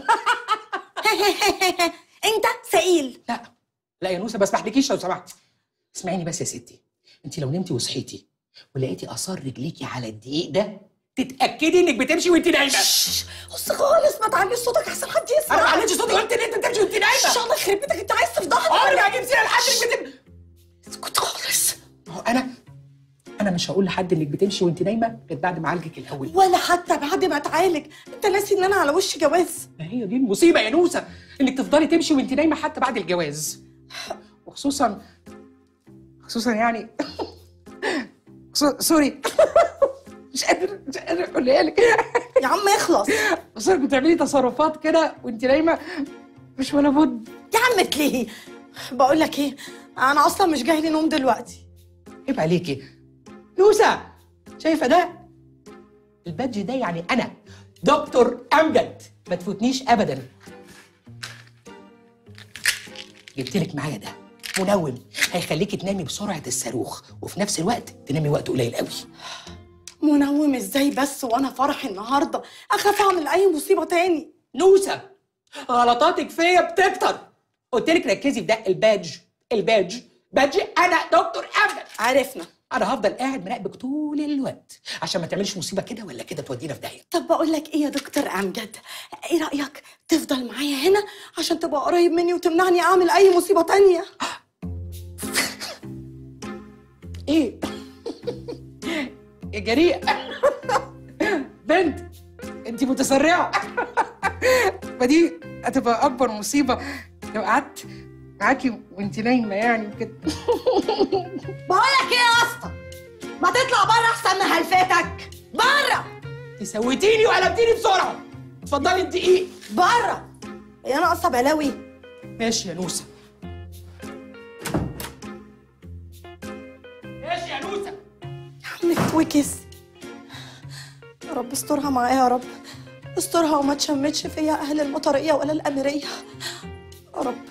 انت سئيل لا لا يا نوسه ما اسمحلكيش لو سمحت اسمعيني بس يا ستي انت لو نمتي وصحيتي ولقيتي اثار رجليكي على الدقيق ده تتاكدي انك بتمشي وانت نايمه بص خالص ما تعليش صوتك احسن حد يسمع انا ما عليتش صوتي قلت ان انت بتمشي وانت نايمه ان شاء الله يخرب بيتك انت عايز تفضحني عمري ما هجيب سيره لحد انك بتم اسكت خالص ما هو انا انا مش هقول لحد انك بتمشي وانت نايمه غير بعد ما اعالجك الاول ولا حتى بعد ما اتعالج انت ناسي ان انا على وش جواز ما هي دي المصيبه يا نوسه انك تفضلي تمشي وانت نايمه حتى بعد الجواز وخصوصا خصوصا يعني سو- سوري مش قادر مش قادر اقولها لك يا عم اخلص خصوصا بتعملي تصرفات كده وانت نايمه مش ولا بد يا عم تليه بقول لك ايه انا اصلا مش جاي لي نوم دلوقتي عيب عليكي نوسه شايفه ده البادج ده يعني انا دكتور امجد ما تفوتنيش ابدا جبت لك معايا ده منوم هيخليكي تنامي بسرعه الصاروخ وفي نفس الوقت تنامي وقت قليل قوي منوم ازاي بس وانا فرحي النهارده اخاف اعمل اي مصيبه تاني نوسه غلطاتك فيا بتكتر قلت لك ركزي في ده البادج البادج بادج انا دكتور امجد عرفنا انا هفضل قاعد مراقبك طول الوقت عشان ما تعملش مصيبه كده ولا كده تودينا في داهيه طب بقول لك ايه يا دكتور امجد ايه رايك تفضل معايا هنا عشان تبقى قريب مني وتمنعني اعمل اي مصيبه تانية ايه يا جريء بنت انت متسرعه ما دي هتبقى اكبر مصيبه لو قعدت معاكي وانت نايمه يعني كده بقول لك ايه يا اسطى ما تطلع بره احسن من هلفتك بره تسويتيني وقلبتيني بسرعه اتفضلي الدقيق بره هي انا قصه بلاوي ماشي يا نوسه ماشي يا نوسه يا عم اتوكس يا رب استرها معايا يا رب استرها وما تشمتش فيا اهل المطريه ولا الاميريه يا رب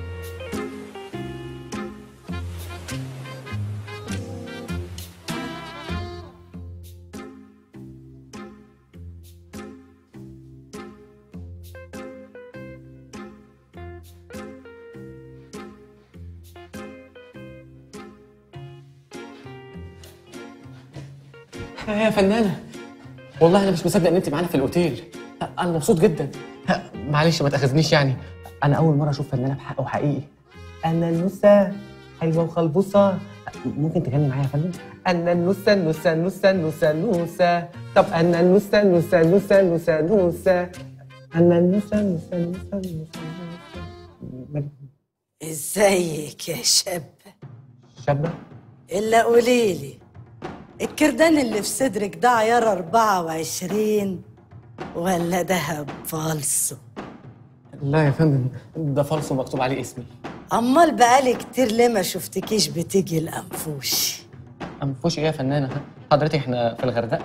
يا فنانة والله أنا مش مصدق إن أنت معانا في الأوتيل أنا مبسوط جدا معلش ما تاخذنيش يعني أنا أول مرة أشوف فنانة بحقه حقيقي أنا النوسة حلوة وخلبوصة ممكن تغني معايا يا فندم أنا النوسة النوسة النوسة النوسة النوسة طب أنا النوسة النوسة النوسة النوسة النوسة أنا النوسة النوسة النوسة النوسة ازيك يا شاب شابة الا قوليلي الكردان اللي في صدرك ده عيار 24 ولا دهب فالصو لا يا فندم ده فالصو مكتوب عليه اسمي امال بقالي كتير ليه ما شفتكيش بتيجي الانفوش أنفوش إيه يا فنانة حضرتك إحنا في الغردقة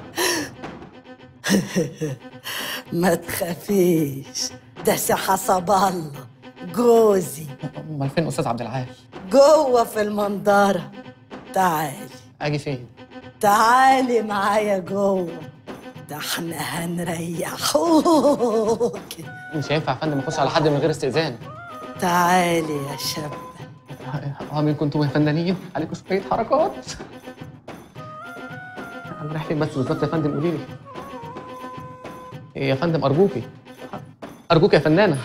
ما تخافيش ده سي حسب الله جوزي أمال فين أستاذ عبد العال جوه في المنظرة تعالي أجي فين تعالي معايا جوه ده احنا هنريحوك مش هينفع يا فندم اخش على حد من غير استئذان تعالي يا شاب اه مين كنتم يا فنانين عليكم شويه حركات انا رايح فين بس بالظبط يا فندم قولي لي إيه يا فندم ارجوكي ارجوك يا فنانه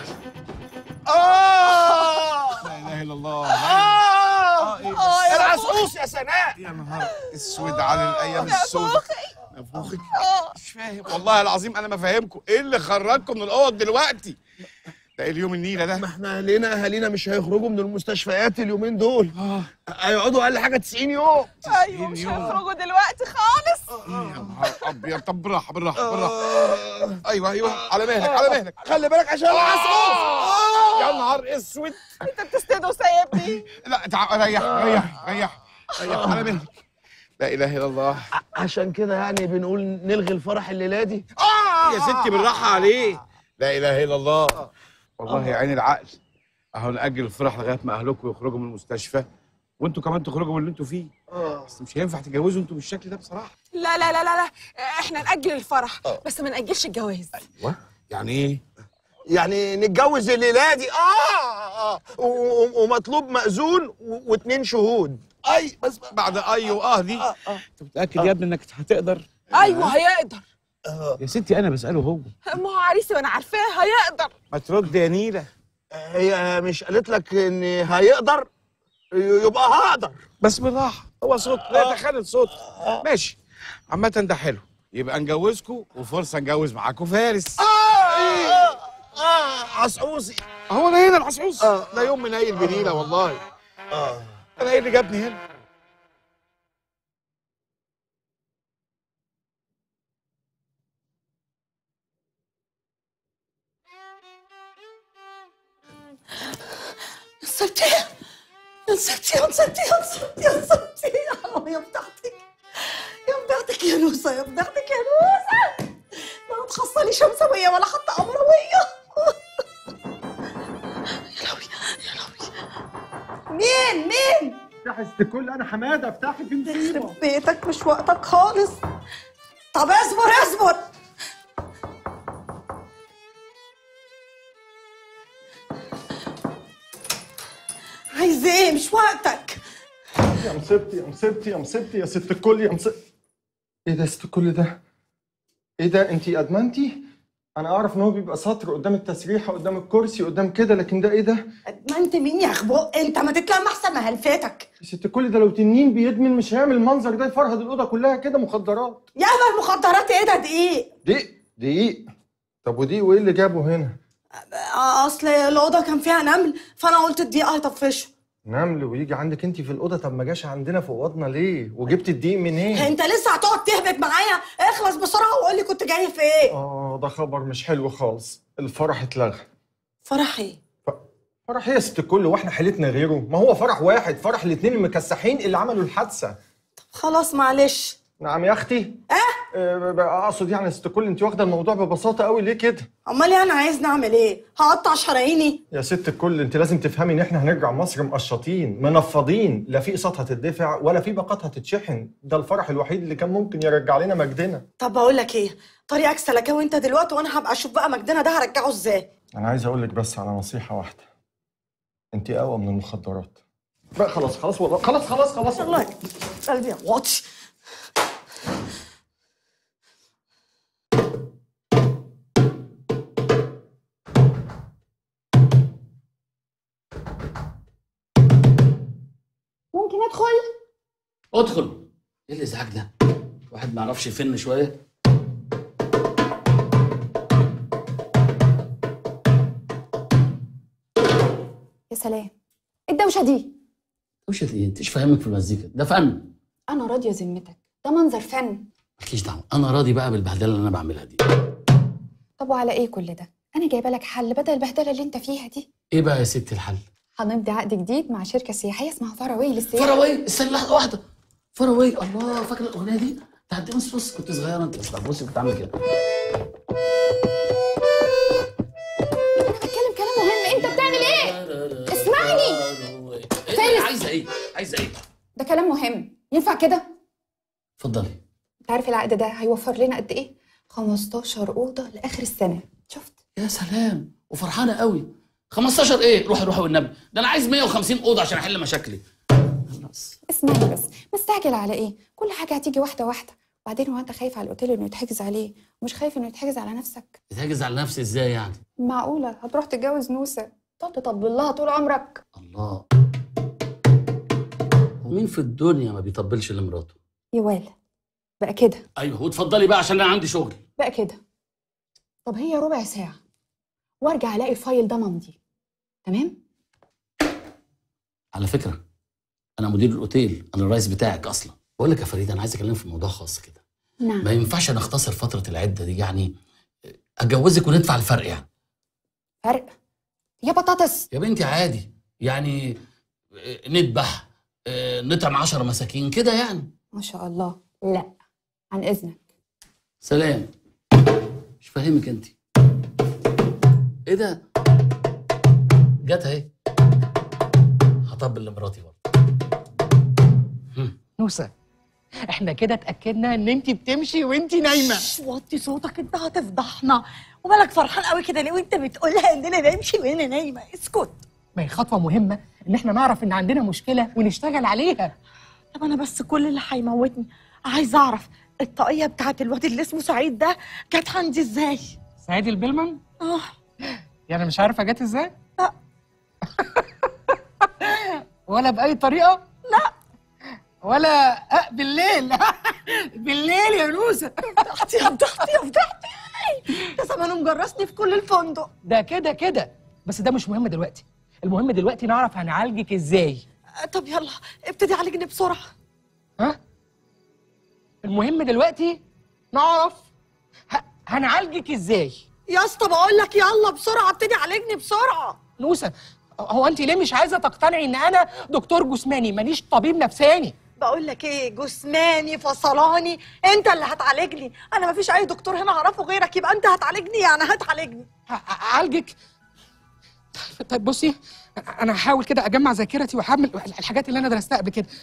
اه لا اله الا الله اه آه، يا العسقوس يا سناء يا نهار اسود على الايام السوداء نفوخي مش فاهم والله العظيم انا ما فاهمكم ايه اللي خرجكم من الاوض دلوقتي ده إيه اليوم النيله ده ما احنا اهالينا اهالينا مش هيخرجوا من المستشفيات اليومين دول هيقعدوا اقل حاجه 90 يوم ايوه مش هيخرجوا دلوقتي خالص يا نهار ابيض طب بالراحه بالراحه بالراحه ايوه ايوه على مهلك على مهلك خلي بالك عشان العسقوس يا نهار اسود انت بتستند وسايبني لا تعال ريح ريح ريح ريح على مهلك لا اله الا الله عشان كده يعني بنقول نلغي الفرح الليله دي يا ستي بالراحه عليه لا اله الا الله والله يا عيني العقل اهو ناجل الفرح لغايه ما اهلكم يخرجوا من المستشفى وانتوا كمان تخرجوا من اللي انتوا فيه بس مش هينفع تتجوزوا انتوا بالشكل ده بصراحه لا لا لا لا لا احنا نأجل الفرح بس ما نأجلش الجواز يعني ايه يعني نتجوز الليله دي اه, آه. و- و- ومطلوب مأذون و- واتنين شهود اي بس بعد اي واه دي انت متاكد يا ابني انك هتقدر ايوه هيقدر يا ستي انا بساله هو ما هو عريسي وانا عارفاه هيقدر ما ترد يا نيله هي مش قالت لك ان هيقدر يبقى هقدر بس بالراحه هو صوت لا تخلي صوت ماشي عامة ده حلو يبقى نجوزكم وفرصة نجوز معاكم فارس اه اه اه عصعوصي هو انا هنا العصعوص ده يوم من اي بنيلة والله اه انا ايه اللي جابني هنا يا ستي يا ستي يا ستي يا ستي يا ستي يا بتاعتك يا بتاعتك يا نوسة يا بتاعتك يا نوسة ما تخصلي شمسوية ولا حتى قمروية يا لهوي يا لهوي مين مين افتحي الكل انا حماده افتحي في يخرب بيتك مش وقتك خالص طب اصبر اصبر عايز ايه مش وقتك يا مصيبتي يا مصيبتي يا مصيبتي يا ست الكل يا مصيبتي ايه ده يا ست الكل ده؟ ايه ده انت ادمنتي؟ انا اعرف ان هو بيبقى سطر قدام التسريحه قدام الكرسي قدام كده لكن ده ايه ده؟ ما انت مين يا خبق انت ما تتلم احسن ما هلفتك يا ست الكل ده لو تنين بيدمن مش هيعمل المنظر ده يفرهد الاوضه كلها كده مخدرات يا اهبل المخدرات ايه ده دقيق دقيق دقيق طب ودي وايه اللي جابه هنا؟ اصل الاوضه كان فيها نمل فانا قلت الدقيق هيطفشه نمل ويجي عندك انت في الاوضه طب ما جاش عندنا في اوضنا ليه؟ وجبت الدقيق منين؟ انت لسه هتقعد تهبط معايا اخلص بسرعه وقول لي كنت جاي في ايه اه ده خبر مش حلو خالص الفرح اتلغى فرح ايه فرح ايه يا ست الكل واحنا حيلتنا غيره ما هو فرح واحد فرح الاتنين المكسحين اللي عملوا الحادثه خلاص معلش نعم يا اختي اه اقصد يعني يا ست الكل انت واخده الموضوع ببساطه قوي ليه كده امال ايه انا عايز نعمل ايه هقطع شراييني يا ست الكل انت لازم تفهمي ان احنا هنرجع مصر مقشطين منفضين لا في اقساط هتدفع ولا في باقات هتتشحن ده الفرح الوحيد اللي كان ممكن يرجع لنا مجدنا طب بقول لك ايه طريقك سلكاوي انت دلوقتي وانا هبقى اشوف بقى مجدنا ده هرجعه ازاي انا عايز اقول لك بس على نصيحه واحده انت اقوى من المخدرات بقى خلاص خلاص والله خلاص خلاص خلاص الله قلبي يا واطي ممكن ادخل ادخل ايه الازعاج ده واحد ما يعرفش يفن شويه يا سلام إيه الدوشه دي وش ايه انت ايش فاهمك في المزيكا ده فن انا راضيه ذمتك ده منظر فن مالكيش دعوه انا راضي بقى بالبهدله اللي انا بعملها دي طب وعلى ايه كل ده انا جايبه لك حل بدل البهدله اللي انت فيها دي ايه بقى يا ستي الحل هنمضي عقد جديد مع شركه سياحيه اسمها فاراوي للسياحه فراوي استنى لحظه واحده فراوي الله فاكر الاغنيه دي بتاعت دي بص بص كنت صغيره انت بس بص كنت عامل كده انا بتكلم كلام مهم انت بتعمل ايه اسمعني فارس عايزه ايه عايزه ايه ده كلام مهم ينفع كده اتفضلي انت عارف العقد ده هيوفر لنا قد ايه 15 اوضه لاخر السنه شفت يا سلام وفرحانه قوي 15 ايه روحي روحي والنبي ده انا عايز 150 اوضه عشان احل مشاكلي اسمعني بس مستعجل على ايه كل حاجه هتيجي واحده واحده وبعدين هو انت خايف على الاوتيل انه يتحجز عليه ومش خايف انه يتحجز على نفسك بتهاجز على نفسي ازاي يعني معقوله هتروح تتجوز نوسه تقعد تطبل لها طول عمرك الله ومين في الدنيا ما بيطبلش لمراته يا ولا بقى كده ايوه واتفضلي بقى عشان انا عندي شغل بقى كده طب هي ربع ساعه وارجع الاقي الفايل ده ممضي تمام على فكره انا مدير الاوتيل انا الرئيس بتاعك اصلا بقول لك يا فريده انا عايز اكلمك في موضوع خاص كده نعم ما ينفعش نختصر فتره العده دي يعني اتجوزك وندفع الفرق يعني فرق يا بطاطس يا بنتي عادي يعني آه، نذبح آه، نطعم عشرة مساكين كده يعني ما شاء الله لا عن اذنك سلام مش فاهمك انت ايه ده جت اهي هطبل لمراتي برضه نوسه احنا كده اتاكدنا ان انت بتمشي وانت نايمه وطي صوتك انت هتفضحنا ومالك فرحان قوي كده ليه وانت بتقولها اننا بمشي وانا نايمه اسكت ما هي خطوه مهمه ان احنا نعرف ان عندنا مشكله ونشتغل عليها طب انا بس كل اللي هيموتني عايزه اعرف الطاقيه بتاعت الواد اللي اسمه سعيد ده جت عندي ازاي سعيد البلمن اه يعني مش عارفه جت ازاي لا ولا باي طريقه لا ولا أه بالليل بالليل يا نوسه فضحتي يا فضحتي يا فضحتي ده زمانه مجرسني في كل الفندق ده كده كده بس ده مش مهم دلوقتي المهم دلوقتي نعرف هنعالجك ازاي طب يلا ابتدي عالجني بسرعه ها المهم دلوقتي نعرف ه- هنعالجك ازاي يا اسطى بقول لك يلا بسرعه ابتدي عالجني بسرعه نوسه هو انت ليه مش عايزه تقتنعي ان انا دكتور جسماني مانيش طبيب نفساني بقول لك ايه جسماني فصلاني انت اللي هتعالجني انا مفيش اي دكتور هنا اعرفه غيرك يبقى انت هتعالجني يعني هتعالجني اعالجك طيب- طيب بصي انا هحاول كده اجمع ذاكرتي واحمل الحاجات اللي انا درستها قبل كده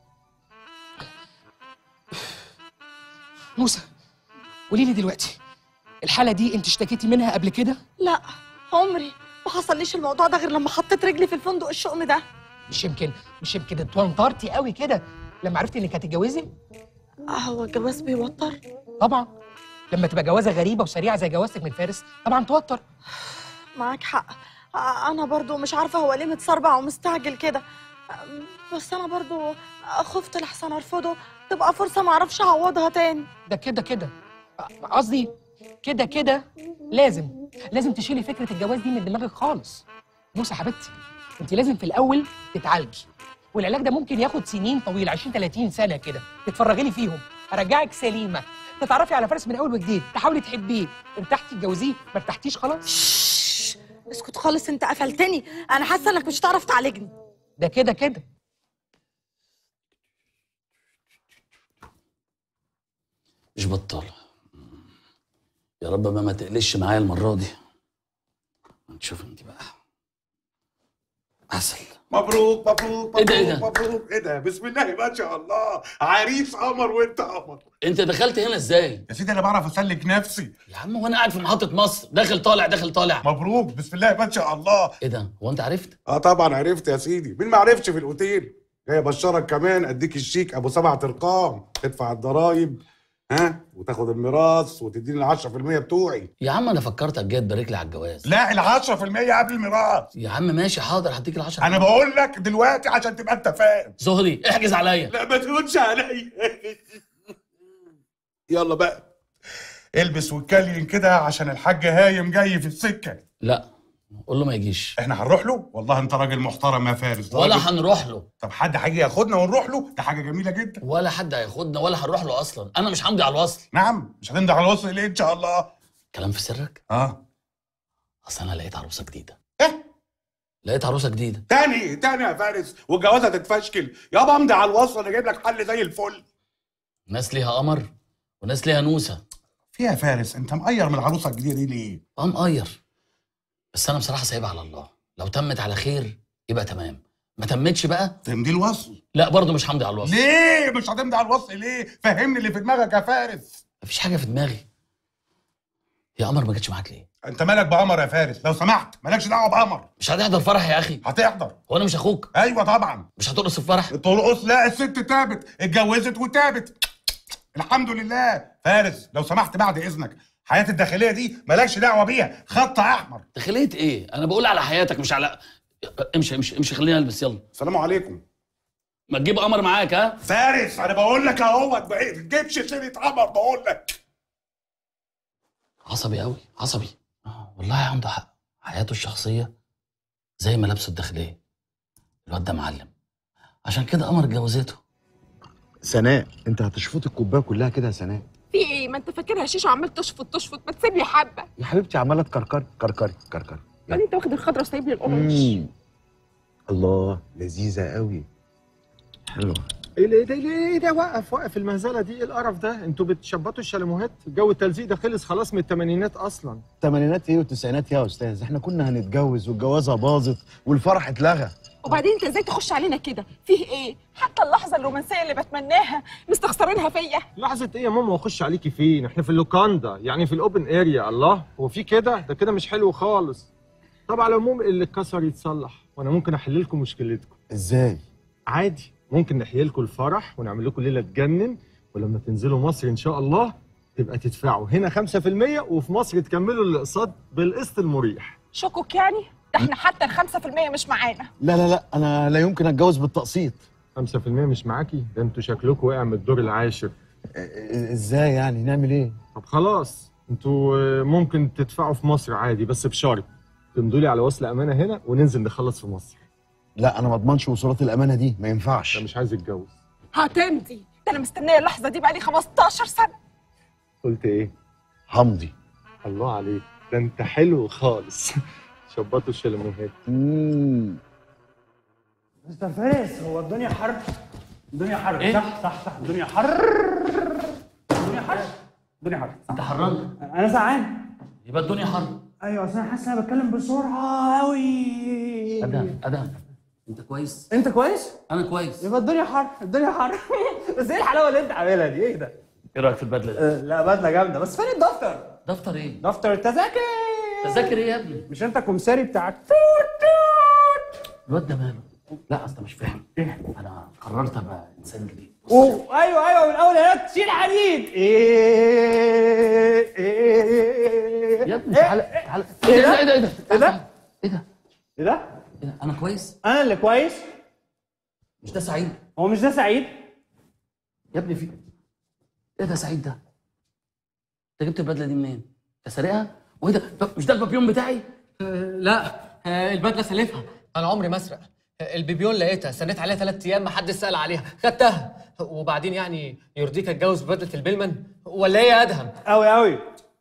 موسى قولي لي دلوقتي الحاله دي انت اشتكيتي منها قبل كده لا عمري ما حصليش الموضوع ده غير لما حطيت رجلي في الفندق الشؤم ده مش يمكن مش يمكن اتوترتي قوي كده لما عرفتي انك هتتجوزي آه، هو الجواز بيوتر طبعا لما تبقى جوازه غريبه وسريعه زي جوازتك من فارس طبعا توتر معاك حق آه، انا برضو مش عارفه هو ليه متسربع ومستعجل كده آه، بس انا برضو خفت لحسن ارفضه تبقى فرصه ما اعرفش اعوضها تاني ده كده كده قصدي كده كده لازم لازم تشيلي فكره الجواز دي من دماغك خالص موسى حبيبتي انت لازم في الاول تتعالجي والعلاج ده ممكن ياخد سنين طويله 20 30 سنه كده تتفرغي لي فيهم ارجعك سليمه تتعرفي على فارس من اول وجديد تحاولي تحبيه ارتحتي تجوزيه ما ارتحتيش خلاص اسكت خالص انت قفلتني انا حاسه انك مش هتعرف تعالجني ده كده كده مش بطال يا رب ما ما تقلش معايا المره دي نشوف انت بقى عسل مبروك مبروك إيه ده، إيه مبروك مبروك ايه ده بسم الله ما شاء الله عريس قمر وانت قمر انت دخلت هنا ازاي يا سيدي انا بعرف اسلك نفسي يا عم وانا قاعد في محطه مصر داخل طالع داخل طالع مبروك بسم الله ما شاء الله ايه ده هو انت عرفت اه طبعا عرفت يا سيدي مين ما عرفش في الاوتيل جاي ابشرك كمان اديك الشيك ابو سبعة ارقام تدفع الضرايب ها وتاخد الميراث وتديني ال 10% بتوعي يا عم انا فكرتك جاي تبارك لي على الجواز لا ال 10% قبل الميراث يا عم ماشي حاضر هديك ال 10 انا بقول لك دلوقتي عشان تبقى انت فاهم زهدي احجز عليا لا ما تقولش عليا يلا بقى البس واتكلم كده عشان الحاج هايم جاي في السكه لا قول له ما يجيش احنا هنروح له والله انت راجل محترم يا فارس ده ولا راجل- هنروح له طب حد هيجي ياخدنا ونروح له ده حاجه جميله جدا ولا حد هياخدنا ولا هنروح له اصلا انا مش همضي على الوصل نعم مش هتمضي على الوصل ليه ان شاء الله كلام في سرك اه اصل انا لقيت عروسه جديده ايه لقيت عروسه جديده تاني تاني يا فارس والجوازه تتفشكل يابا امضي على الوصل انا جايب لك حل زي الفل ناس ليها قمر وناس ليها نوسه في يا فارس انت مقير من العروسه الجديده دي ليه اه مقير بس انا بصراحه سايبها على الله لو تمت على خير يبقى تمام ما تمتش بقى تمضي الوصل لا برضه مش همضي على الوصل ليه مش هتمضي على الوصل ليه فهمني اللي في دماغك يا فارس مفيش حاجه في دماغي يا قمر ما جاتش معاك ليه انت مالك بقمر يا فارس لو سمحت مالكش دعوه بقمر مش هتحضر فرح يا اخي هتحضر هو انا مش اخوك ايوه طبعا مش هترقص الفرح ترقص لا الست تابت اتجوزت وتابت الحمد لله فارس لو سمحت بعد اذنك حياتي الداخليه دي مالكش دعوه بيها خط احمر داخليه ايه انا بقول على حياتك مش على امشي امشي امشي خلينا نلبس يلا السلام عليكم ما تجيب قمر معاك ها فارس انا بقول لك اهوت ما تجيبش سيره قمر بقول لك عصبي قوي عصبي آه والله عنده حق حياته الشخصيه زي ملابسه الداخليه الواد ده معلم عشان كده قمر اتجوزته سناء انت هتشفط الكوبايه كلها كده يا سناء في ايه ما انت فاكرها شيشه وعمال تشفط تشفط ما تسيب لي حبه يا حبيبتي عماله تكركري كركري كركري يعني انت واخد الخضره وسايب لي الاورنج مم. الله لذيذه قوي حلوه ايه ده ايه ده ايه ده وقف وقف المهزله دي ايه القرف ده انتوا بتشبطوا الشاليموهات الجو التلزيق ده خلص خلاص من الثمانينات اصلا الثمانينات ايه والتسعينات يا استاذ احنا كنا هنتجوز والجوازه باظت والفرح اتلغى وبعدين انت ازاي تخش علينا كده فيه ايه حتى اللحظه الرومانسيه اللي بتمناها مستخسرينها فيا لحظه ايه يا ماما واخش عليكي فين احنا في اللوكاندا يعني في الاوبن اريا الله هو في كده ده كده مش حلو خالص طب على العموم اللي اتكسر يتصلح وانا ممكن احل لكم مشكلتكم ازاي عادي ممكن نحيي لكم الفرح ونعمل لكم ليله تجنن ولما تنزلوا مصر ان شاء الله تبقى تدفعوا هنا 5% وفي مصر تكملوا الاقساط بالقسط المريح شكوك يعني ده احنا حتى الخمسة في المية مش معانا لا لا لا انا لا يمكن اتجوز بالتقسيط 5% مش معاكي ده انتوا شكلكم وقع من الدور العاشر ازاي يعني نعمل ايه طب خلاص انتوا آه، ممكن تدفعوا في مصر عادي بس بشرط تمضوا لي على وصل امانه هنا وننزل نخلص في مصر لا انا ما اضمنش وصولات الامانه دي ما ينفعش انا مش عايز اتجوز هتمضي ده انا مستنيه اللحظه دي بقالي 15 سنه قلت ايه همضي الله عليك ده انت حلو خالص شبطوا الشلموهات مستر فارس هو الدنيا حر الدنيا حر إيه؟ صح صح صح الدنيا حر الدنيا حر الدنيا حر انت حران انا سعان يبقى الدنيا حر ايوه اصل انا حاسس ان انا بتكلم بسرعه قوي ادهم ادهم انت كويس انت كويس انا كويس يبقى الدنيا حر الدنيا حر بس ايه الحلاوه اللي انت عاملها دي ايه ده ايه رايك في البدله دي آه، لا بدله جامده بس فين الدفتر دفتر ايه دفتر التذاكر تذاكر ايه يا ابني مش انت كمساري بتاعك الواد ده ماله لا اصل مش فاهم ايه انا قررت ابقى انسان جديد أوه، ايوه ايوه من اول هنا تشيل حديد ايه ايه يا ابني تعالى تعالى ايه ايه ده؟ ده ايه ده ايه ده؟ ايه ده ايه ده؟ ايه ده انا كويس انا اللي كويس مش ده سعيد هو مش ده سعيد يا ابني في ايه ده سعيد ده انت جبت البدله دي منين انت سارقها وايه ده طب مش ده البابيون بتاعي لا آه، البدله سالفها انا عمري ما اسرق آه، البيبيون لقيتها استنيت عليها ثلاث ايام ما حدش سال عليها خدتها وبعدين يعني يرضيك اتجوز ببدله البلمن ولا ايه يا ادهم قوي قوي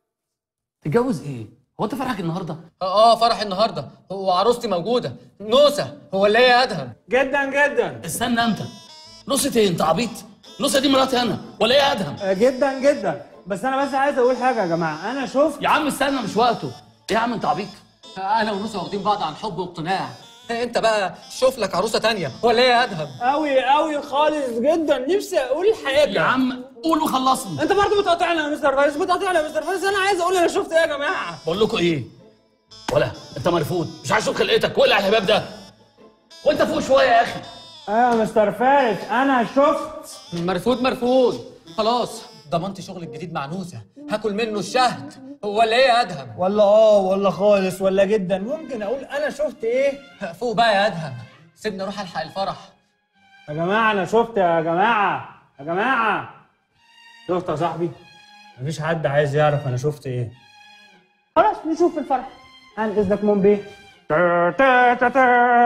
تتجوز ايه هو انت فرحك النهارده اه فرح النهارده وعروستي موجوده نوسه هو اللي هي يا ادهم جدا جدا استنى انت نصة ايه انت عبيط نصة دي مراتي انا ولا ايه يا ادهم آه، جدا جدا بس انا بس عايز اقول حاجه يا جماعه انا شفت يا عم استنى مش وقته ايه يا عم انت عبيط انا ونوسه واخدين بعض عن حب واقتناع انت بقى شوف لك عروسه تانية ولا ايه يا ادهم قوي قوي خالص جدا نفسي اقول حاجه يا عم قول وخلصني انت برضه بتقاطعني يا مستر فارس بتقاطعني يا مستر فارس انا عايز اقول انا شفت ايه يا جماعه بقول لكم ايه ولا انت مرفوض مش عايز اشوف خلقتك ولا على الهباب ده وانت فوق شويه يا اخي ايوه يا مستر فارس انا شفت مرفوض مرفوض خلاص ضمنت شغل الجديد مع نوسه هاكل منه الشهد ولا ايه يا ادهم ولا اه ولا خالص ولا جدا ممكن اقول انا شفت ايه فوق بقى يا ادهم سيبني اروح الحق الفرح يا جماعه انا شفت يا جماعه يا جماعه شفت يا صاحبي مفيش حد عايز يعرف انا شفت ايه خلاص نشوف الفرح عن اذنك مون بيه تا تا تا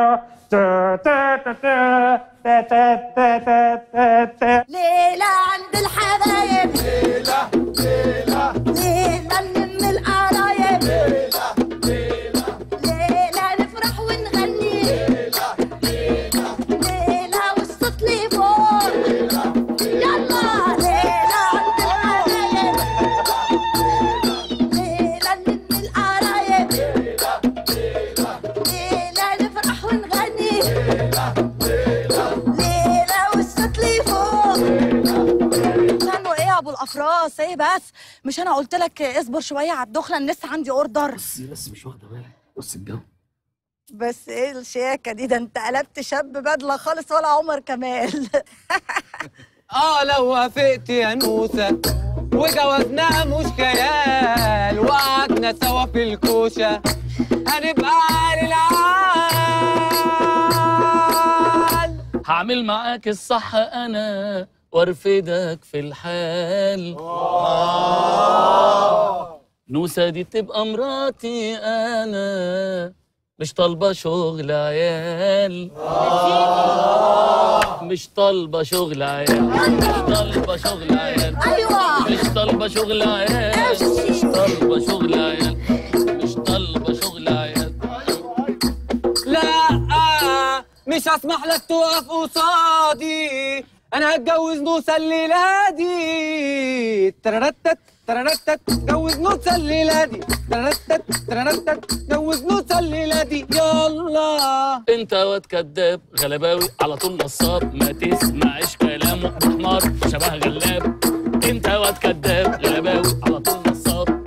تا تا تا تا تا تا تا تا تا تا ليلة عند الحبايب ليلة ليلة ليلة نلم القرايب ليلة ليلة ليلة نفرح ونغني ليلة ليلة ليلة والصوت لي فوق ليلة يلا ليلة عند الحبايب ليلة نلم القرايب ليلة ليلة ليلة نفرح ونغني ليلة ليلة والصوت لي فوق استنوا ايه يا ابو الافراس ايه بس مش انا قلت لك اصبر شويه على الدخله أنا لسه عندي اوردر بس بس مش واخده بالك بص الجو بس ايه الشياكه دي ده انت قلبت شاب بدله خالص ولا عمر كمال اه لو وافقت يا نوسه وجوازنا مش خيال وقعدنا سوا في الكوشه هنبقى عالي العال هعمل معاك الصح انا وارفدك في الحال نوسة دي تبقى مراتي انا مش طالبة شغل عيال مش طالبة شغل عيال مش طالبة شغل عيال ايوه مش طالبة شغل عيال مش طالبة شغل عيال مش طالبة شغل عيال لا مش هسمح لك تقف قصادي انا هتجوز نوسه الليله دي تررتت تررتت جوز نوسه الليله دي تررتت تررتت جوز نوسه الليله دي يلا انت واد كداب غلباوي على طول نصاب ما تسمعش كلامه ده حمار شبه غلاب انت واد كداب غلباوي على طول نصاب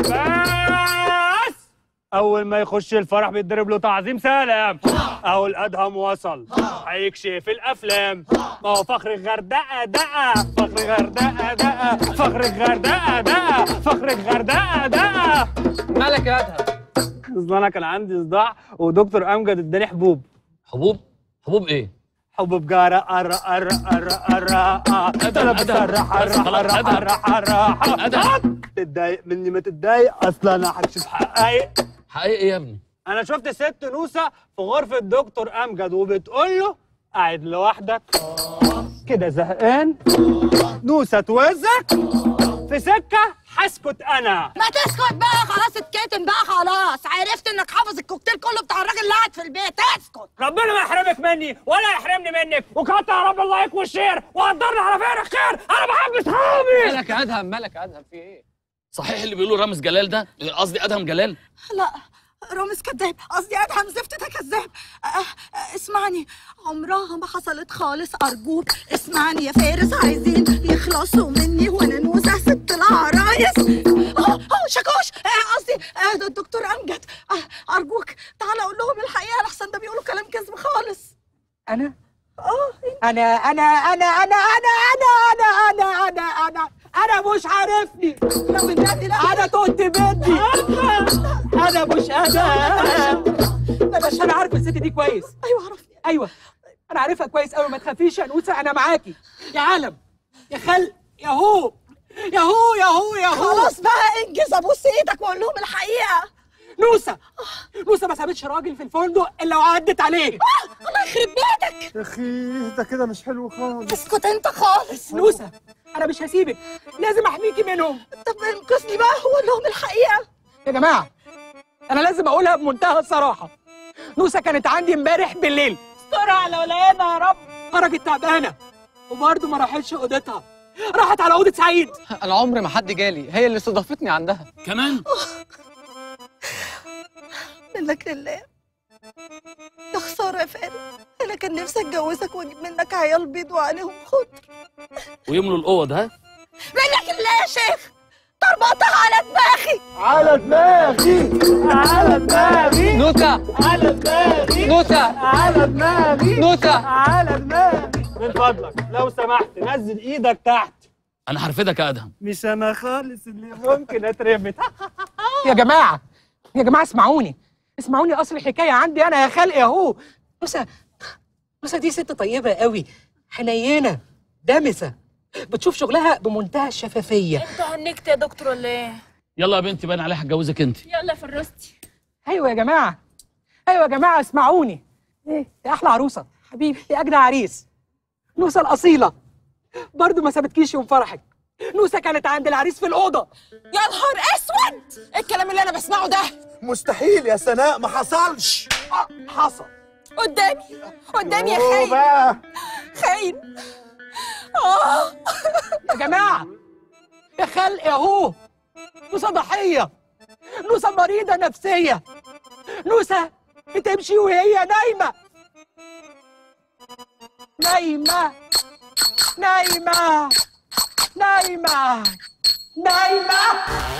بس اول ما يخش الفرح بيتضرب له تعظيم سلام اهو الادهم وصل هيكشف الافلام ما هو فخر الغردقه دقه فخر الغردقه دقه فخر الغردقه دقه فخر الغردقه دقه مالك يا ادهم اصل انا كان عندي صداع ودكتور امجد اداني حبوب حبوب حبوب ايه حبوب جارة أرى أرى أرى أرى أنا بسرح أرى أرى أرى أرى تتضايق مني ما تتضايق أصلا أنا هكشف حقايق حقيقي ايه يا ابني انا شفت ست نوسه في غرفه دكتور امجد وبتقول له قاعد لوحدك كده زهقان نوسه توزك في سكه هسكت انا ما تسكت بقى خلاص اتكتم بقى خلاص عرفت انك حافظ الكوكتيل كله بتاع الراجل اللي قاعد في البيت اسكت ربنا ما يحرمك مني ولا يحرمني منك وكتر يا رب اللايك والشير وقدرنا على فعل الخير انا بحب اصحابي مالك يا ادهم مالك يا ادهم في ايه صحيح اللي بيقولوا رامز جلال ده قصدي ادهم جلال لا رامز كذاب قصدي ادهم زفت ده كذاب أه، أه، اسمعني عمرها ما حصلت خالص ارجوك اسمعني يا فارس عايزين يخلصوا مني وانا نوسه ست العرايس اه اه شاكوش آه، قصدي آه، ده الدكتور امجد آه، ارجوك تعالى اقول لهم الحقيقه لحسن ده بيقولوا كلام كذب خالص انا اه انا انا انا انا انا انا انا انا انا انا انا مش عارفني لا والنبي لا انا تهت مني انا مش انا بس انا عارف الست دي كويس ايوه عرفت ايوه انا عارفها كويس قوي ما تخافيش يا نوسه انا معاكي يا عالم يا خلق يا هو يا هو يا هو يا هو خلاص بقى انجز ابوس ايدك واقول لهم الحقيقه نوسه نوسه ما سابتش راجل في الفندق الا وعدت عليه الله يخرب بيتك يا اخي ده كده مش حلو خالص اسكت انت خالص نوسه انا مش هسيبك لازم احميكي منهم طب انقذني بقى وقول لهم الحقيقه يا جماعه انا لازم اقولها بمنتهى الصراحه نوسه كانت عندي امبارح بالليل استر على ولانا يا رب خرجت تعبانه وبرضه ما راحتش اوضتها راحت على اوضه سعيد انا عمري ما حد جالي هي اللي استضافتني عندها كمان منك لله يا خساره يا فارس انا كان نفسي اتجوزك واجيب منك عيال بيض وعليهم خضر ويملوا الاوض ها منك لله يا شيخ تربطها على دماغي على دماغي على دماغي نوسه على دماغي نوسه على دماغي نوسه على دماغي من فضلك لو سمحت نزل ايدك تحت انا هرفدك يا ادهم مش انا خالص اللي ممكن اتربط يا جماعه يا جماعه اسمعوني اسمعوني اصل الحكايه عندي انا يا خلق يا هو نوسه نوسه دي ست طيبه قوي حنينه دامسه بتشوف شغلها بمنتهى الشفافيه انت هنكت يا دكتور ولا ايه؟ يلا يا بنتي باين عليها هتجوزك انت يلا فرستي ايوه يا جماعه ايوه يا جماعه اسمعوني ايه يا احلى عروسه حبيبي يا اجدع عريس نوسه الاصيله برضو ما سابتكيش يوم فرحك نوسه كانت عند العريس في الاوضه يا نهار اسود إيه الكلام اللي انا بسمعه ده مستحيل يا سناء ما حصلش حصل قدامي قدامي يا أوه خاين بقى. خاين اه يا جماعه يا خلق يا هو نوسه ضحيه نوسه مريضه نفسيه نوسه بتمشي وهي نايمه نايمه نايمه نايمه نايمه